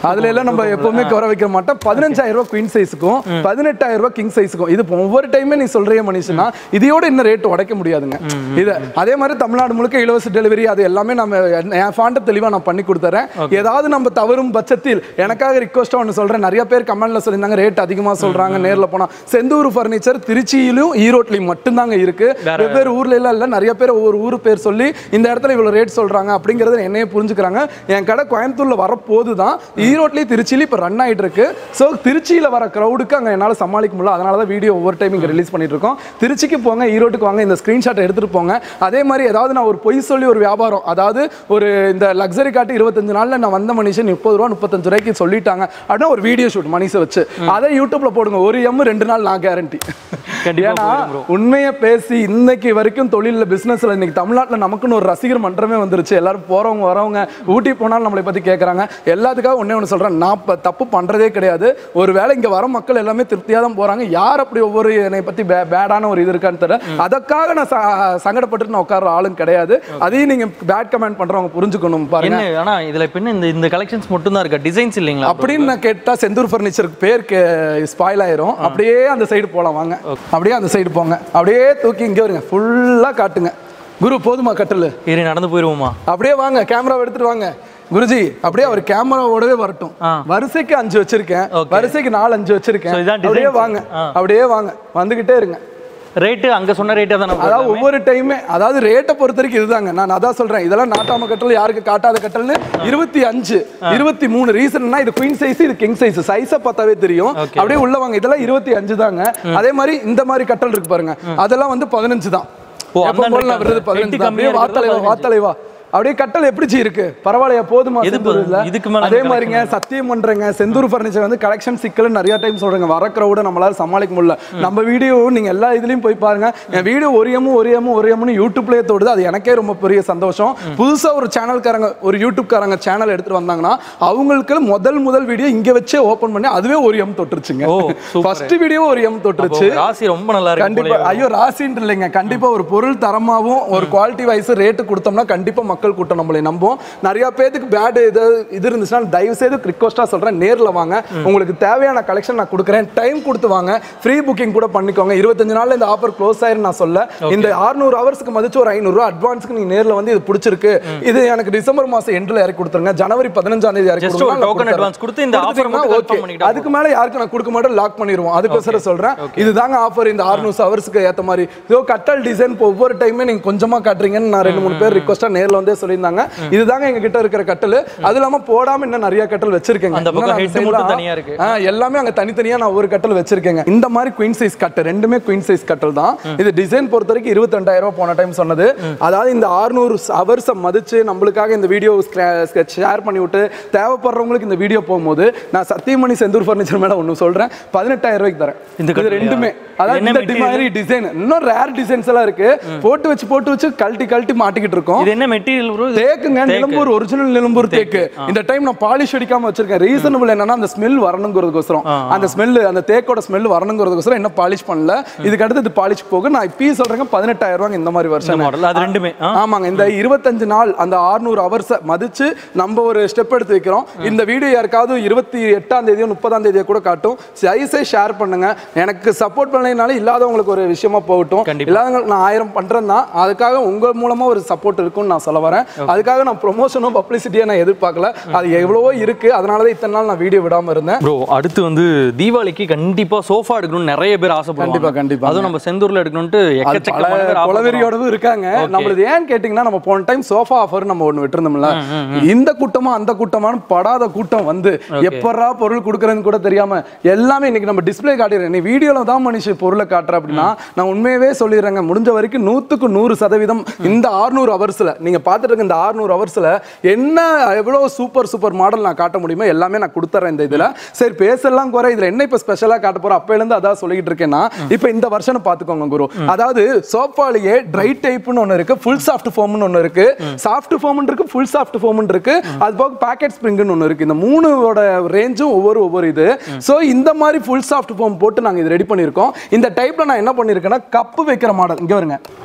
அதுல எல்லாம் நம்ம எப்பவுமே குறை வைக்க மாட்டோம் பதினஞ்சாயிரம் ரூபாய் குயின் சைஸுக்கும் பதினெட்டாயிரம் ரூபாய் கிங் சைஸுக்கும் இது ஒவ்வொரு டைமே நீ சொல்றிய மனுஷனா இதையோட இன்னும் ரேட் உடைக்க முடியாதுங்க இது அதே மாதிரி தமிழ்நாடு முழுக்க இலவச டெலிவரி அது எல்லாமே நம்ம என் ஃபாண்ட தெளிவா நான் பண்ணி கொடுத்துறேன் ஏதாவது நம்ம தவறும் பட்சத்தில் எனக்காக ரிக்வஸ்டா ஒன்று சொல்றேன் நிறைய பேர் கமெண்ட்ல சொல்லியிருந்தாங்க ரேட் அதிகமா சொல்றாங்க நேர்ல போனா செந்தூர் ஃபர்னிச்சர் திருச்சியிலும் ஈரோட்லயும் மட்டும்தாங்க இருக்கு வெவ்வேறு ஊர்ல எல்லாம் இல்ல நிறைய பேர் ஒவ்வொரு ஊர் பேர் சொல்லி இந்த இடத்துல இவ்வளவு ரேட் சொல்றாங்க அப்படிங்கறத என்னையே புரிஞ்சுக்கிறாங்க என் கடை கோயம்புத்தூர்ல வரப்போது தான் ஈரோட்லயும் திருச்சியில இப்ப ரன் ஆயிட்டு இருக்கு ஸோ திருச்சியில வர க்ரௌடுக்கு அங்க என்னால சமாளிக்க முடியல அதனால தான் வீடியோ ஒவ்வொரு டைம் இங்க ரிலீஸ் பண்ணிட்டு இருக்கோம் திருச்சிக்கு போங்க ஈரோட்டுக்கு வாங்க இந்த ஸ்கிரீன்ஷாட் எடுத்துட்டு போங்க அதே மாதிரி ஏதாவது நான் ஒரு பொய் சொல்லி ஒரு வியாபாரம் அதாவது ஒரு இந்த லக்ஸரி காட்டு இருபத்தஞ்சு நாள்ல நான் வந்த மனுஷன் முப்பது ரூபா முப்பத்தஞ்சு ரூபாய்க்கு சொல்லிட்டாங்க அப்படின்னா ஒரு வீடியோ ஷூட் மணிஷை வச்சு அதை யூடியூப்ல போடுங்க ஒரு எம் ரெண்டு நாள் நான் கேரண்டி கண்டிப்பா ஏன்னா போயிடும் bro. உண்மையை பேசி இன்னைக்கு வரைக்கும் தொழில்ல பிசினஸ்ல இன்னைக்கு தமிழ்நாட்டுல நமக்குன்னு ஒரு ரசிகர் மன்றமே வந்துருச்சு எல்லாரும் போறவங்க வரவங்க ஊட்டி போனாலும் நம்மளை பத்தி கேக்குறாங்க எல்லாத்துக்காக ஒண்ணே ஒன்று சொல்றேன் நான் இப்ப தப்பு பண்றதே கிடையாது ஒருவேளை இங்க வர மக்கள் எல்லாமே திருப்தியா தான் போறாங்க யார் அப்படி ஒவ்வொரு என்னை பத்தி பே- பேடான ஒரு இது இருக்கான்னு தெரியல அதற்காக நான் ச- சங்கடப்பட்டு நான் உட்கார்ற ஆளும் கிடையாது அதையும் நீங்க பேட் கமெண்ட் பண்றவங்க புரிஞ்சுக்கணும் பாருங்க என்ன ஆனா இதுல இப்ப என்ன இந்த இந்த கலெக்ஷன்ஸ் மட்டும் தான் இருக்கா டிசைன்ஸ் இல்லைங்களா அப்படின்னு நான் கேட்டா செந்தூர் ஃபர்னிச்சருக்கு பேர் ஸ்பாயில் ஆயிரும் அப்படியே அந்த சைடு போலாம் வாங்க அப்படியே அந்த சைடு போங்க அப்படியே தூக்கி இங்கே வருங்க ஃபுல்லா காட்டுங்க குரு போதுமா கட்டல் இரு நடந்து போயிருவோமா அப்படியே வாங்க கேமராவை எடுத்துட்டு வாங்க குருஜி அப்படியே அவர் கேமராவோடவே வரட்டும் ஆ. வரிசைக்கு அஞ்சு வச்சிருக்கேன் Okay. வரிசைக்கு நாலு அஞ்சு வச்சிருக்கேன் So, இதான் அப்படியே designs. வாங்க ஆ. அப்படியே வாங்க வந்துகிட்டே இருங்க ரேட்டு அங்க சொன்ன ரேட்டே தானே bro அதாவது எல்லாமே? ஒவ்வொரு டைமே அதாவது ரேட்டை பொறுத்த வரைக்கும் இதுதாங்க நான் அதான் சொல்றேன் இதெல்லாம் நாட்டாம கட்டல் யாருக்கு காட்டாத கட்டல்னு இருபத்தி அஞ்சு இருபத்தி மூணு ரீசன்னா இது குயின் சைஸ் இது கிங் சைஸ் சைஸை பார்த்தாவே தெரியும் Okay. அப்படியே உள்ள வாங்க இதெல்லாம் இருபத்தி அஞ்சு தாங்க அதே மாதிரி இந்த மாதிரி கட்டல் இருக்கு பாருங்க அதெல்லாம் வந்து பதினஞ்சு தான் ஓ, எப்போ அந்த போல நான் விருது height பதினஞ்சு தான். கம்மியா அப்படியே வாத்தலைவா இருக்கிறது வாத்தலைவா அப்படியே கட்டல் எப்படி ஜி இருக்கு பரவாயில்லையா போதுமா எது செந்தூர் இல்ல? இதுக்கு மேல அதே அந்த மாதிரிங்க சத்தியம் பண்றேங்க செந்தூர் ஃபர்னிச்சர் வந்து கலெக்ஷன் சிக்கல் நிறைய டைம் சொல்றேங்க வர crowd நம்மளால சமாளிக்க முடியல நம்ம வீடியோ நீங்க எல்லா இதுலயும் போய் பாருங்க என் வீடியோ ஒரு எம்மும் ஒரு எம்மும் ஒரு எம்னு யூடியூப்லயே தோடுது அது எனக்கே ரொம்ப பெரிய சந்தோஷம் புதுசா ஒரு சேனல்காரங்க ஒரு யூடியூப்காரங்க சேனல் எடுத்துட்டு வந்தாங்கன்னா அவங்களுக்கு முதல் முதல் வீடியோ இங்க வச்சே ஓபன் பண்ணி அதுவே ஒரு எம் தொட்டுருச்சுங்க ஓ, super. ஃபர்ஸ்ட் வீடியோ ஒரு எம் அப்போ தொட்டுருச்சு உங்க ராசி ரொம்ப நல்லா இருக்கு கண்டிப்பா போலயே. ஐயோ ராசின்னு இல்லைங்க கண்டிப்பா ஒரு பொருள் தரமாவும் ஒரு குவாலிட்டி வைஸ் ரேட்டு கொடுத்தோம்னா கண்டிப்பா மக்கள் கூட்டம் நம்மளை நம்பும் நிறைய பேருக்கு பேட் இது இது இருந்துச்சுன்னா தயவு செய்து ரிக்வஸ்டா சொல்றேன் நேர்ல வாங்க உங்களுக்கு தேவையான கலெக்ஷன் நான் கொடுக்குறேன் டைம் கொடுத்து வாங்க ஃப்ரீ புக்கிங் கூட பண்ணிக்கோங்க இருபத்தஞ்சு நாள்ல இந்த ஆஃபர் க்ளோஸ் ஆயிரும் நான் சொல்ல இந்த 600 ஹவர்ஸ்க்கு மதிச்சு ஒரு ஐநூறு ரூபா அட்வான்ஸ்க்கு நீங்க நேர்ல வந்து இது பிடிச்சிருக்கு இது எனக்கு டிசம்பர் மாசம் எண்ட்ல இறக்கி கொடுத்துருங்க ஜனவரி பதினஞ்சாம் தேதி இறக்கி Just கொடுங்க ஒரு நான் token கொடுத்துறேன். advance கொடுத்து இந்த offer மட்டும் கொடுத்துட்டீங்கன்னா confirm okay. பண்ணிட்டா அதுக்கு மேல யாருக்கு நான் கொடுக்க மாட்டேன் லாக் பண்ணிடுவோம் அதுக்கோசரம் சொல்றேன் இதுதாங்க ஆஃபர் இந்த 600 ஹவர்ஸ்க்கு ஏத்த மாதிரி இதோ கட்டல் டிசைன் ஒவ்வொரு டைமே நீங்க கொஞ்சமா காட்டுறீங்கன்னு நான் ரெண்டு மூணு பேர் ரிக்வஸ்டா நேர்ல வந்தே சொல்லியிருந்தாங்க இதுதாங்க எங்க கிட்ட இருக்கிற கட்டல் அது இல்லாம போடாம இன்னும் நிறைய கட்டல் வச்சிருக்கேங்க அந்த பக்கம் இன்னும் நான் head side மட்டும் ல- தனியா இருக்கு. ஆ, எல்லாமே அங்க தனித்தனியா நான் ஒரு கட்டல் வச்சிருக்கேங்க இந்த மாதிரி குயின் சைஸ் கட்டு ரெண்டுமே குயின் சைஸ் கட்டல் தான் இது டிசைன் பொறுத்த வரைக்கும் இருபத்தெண்டாயிரம் ரூபாய் போன டைம் சொன்னது அதாவது இந்த 600 ஹவர்ஸை மதிச்சு நம்மளுக்காக இந்த வீடியோ ஷேர் பண்ணி விட்டு தேவைப்படுறவங்களுக்கு இந்த வீடியோ போகும்போது நான் சத்தியமணி செந்தூர் ஃபர்னிச்சர் மேல ஒன்று சொல்றேன் பதினெட்டாயிரம் ரூபாய்க்கு தரேன் இந்த இது கட்டுலையா? ரெண்டுமே அதாவது என்ன இந்த material? மாதிரி டிசைன் இன்னும் ரேர் டிசைன்ஸ் எல்லாம் இருக்கு போட்டு வச்சு போட்டு வச்சு கழட்டி கழட்டி மாட்டிக்கிட்டு இருக்கோம் இது என்ன மெட்டீரியல் ப்ரோ தேக்குங்க நிலம்பூர் ஒரிஜினல் நிலம்பூர் தேக்கு இந்த டைம் நான் பாலிஷ் அடிக்காம வச்சிருக்கேன் ரீசனபிள் என்னன்னா அந்த ஸ்மெல் வரணுங்கிறதுக்கோசரம் அந்த ஸ்மெல் அந்த தேக்கோட ஸ்மெல் வரணுங்கிறதுக்கோசரம் என்ன பாலிஷ் பண்ணல இதுக்கு அடுத்து இது பாலிஷ் போக நான் இப்பயும் சொல்றேங்க பதினெட்டாயிரம் ரூபாங்க இந்த மாதிரி வருஷம் மாடல் அது ரெண்டுமே ஆ? ஆமாங்க இந்த இருபத்தஞ்சு நாள் அந்த 600 ஹவர்ஸை மதிச்சு நம்ம ஒரு ஸ்டெப் எடுத்து வைக்கிறோம் இந்த வீடியோ யாருக்காவது இருபத்தி எட்டாம் தேதியோ முப்பதாம் தேதியோ கூட காட்டும் சைஸை ஷேர் பண்ணுங்க எனக்கு சப்போர்ட் பண்ணலைனாலும் இல்லாதவங்களுக்கு ஒரு விஷயமா போகட்டும் கண்டிப்பா. இல்லாதவங்களுக்கு நான் ஆயிரம் பண்றேன் தான் அதுக்காக உங்க மூலமா ஒரு சப்போர்ட் இருக்கும்னு நான் சொல்ல வரேன் அதுக்காக நான் ப்ரொமோஷனும் பப்ளிசிட்டியை நான் எதிர்பார்க்கல அது எவ்வளவோ இருக்கு அதனால தான் இத்தனை நாள் நான் வீடியோ விடாம இருந்தேன் ப்ரோ அடுத்து வந்து தீபாவளிக்கு கண்டிப்பா சோஃபா எடுக்கணும்னு நிறைய பேர் ஆசைப்படுவாங்க கண்டிப்பா, கண்டிப்பாங்க. அதுவும் நம்ம செந்தூர்ல எடுக்கணும்ட்டு அது எக்கச்சக்கமான பல பேர் ஆசைப்படுறாங்க. குலவெறியோடவும் இருக்காங்க நம்மளது ஏன்னு கேட்டிங்கன்னா நம்ம போன டைம் சோஃபா ஆஃபர் நம்ம ஒன்று விட்டுருந்தோம்ல இந்த கூட்டமா அந்த கூட்டமான்னு படாத கூட்டம் வந்து எப்படா பொருள் கொடுக்குறதுன்னு கூட தெரியாம எல்லாமே இன்னைக்கு நம்ம டிஸ்ப்ளே காட்டிடுறேன் நீ வீடியோல தான் மனுஷன் பொருளை காட்டுற அப்படின்னா நான் உண்மையவே சொல்லிடுறேங்க முடிஞ்ச வரைக்கும் நூத்துக்கு நூறு சதவீதம் இந்த 600 ஹவர்ஸ்ல நீங்க பார்த்துட்டு இருக்க இந்த 600 ஹவர்ஸ்ல என்ன எவ்வளவு சூப்பர் சூப்பர் மாடல் நான் காட்ட முடியுமோ எல்லாமே நான் கொடுத்துறேன் இந்த இதுல சரி பேசலாம் குறை இதுல என்ன இப்ப ஸ்பெஷலா காட்ட போறோம் அப்பையில இருந்து அதான் சொல்லிட்டு இருக்கேன்னா இப்ப இந்த வருஷம் பாத்துக்கோங்க குரு அதாவது சோஃபாலேயே ட்ரை டைப்னு ஒன்னு இருக்கு ஃபுல் சாஃப்ட் ஃபோம்னு ஒன்னு இருக்கு சாஃப்ட் ஃபோம்னு இருக்கு ஃபுல் சாஃப்ட் ஃபோம்னு இருக்கு அது போக பாக்கெட் ஸ்ப்ரிங்னு ஒன்னு இருக்கு இந்த மூணோட ரேஞ்சும் ஒவ்வொரு ஒவ்வொரு இது சோ இந்த மாதிரி ஃபுல் சாஃப்ட் ஃபோம் போட்டு நாங்க இது ரெடி பண்ணியிருக்கோம் இந்த டைப்ல நான் என்ன பண்ணிருக்கேன்னா கப்பு வைக்கிற மாடல் இங்க வருங்க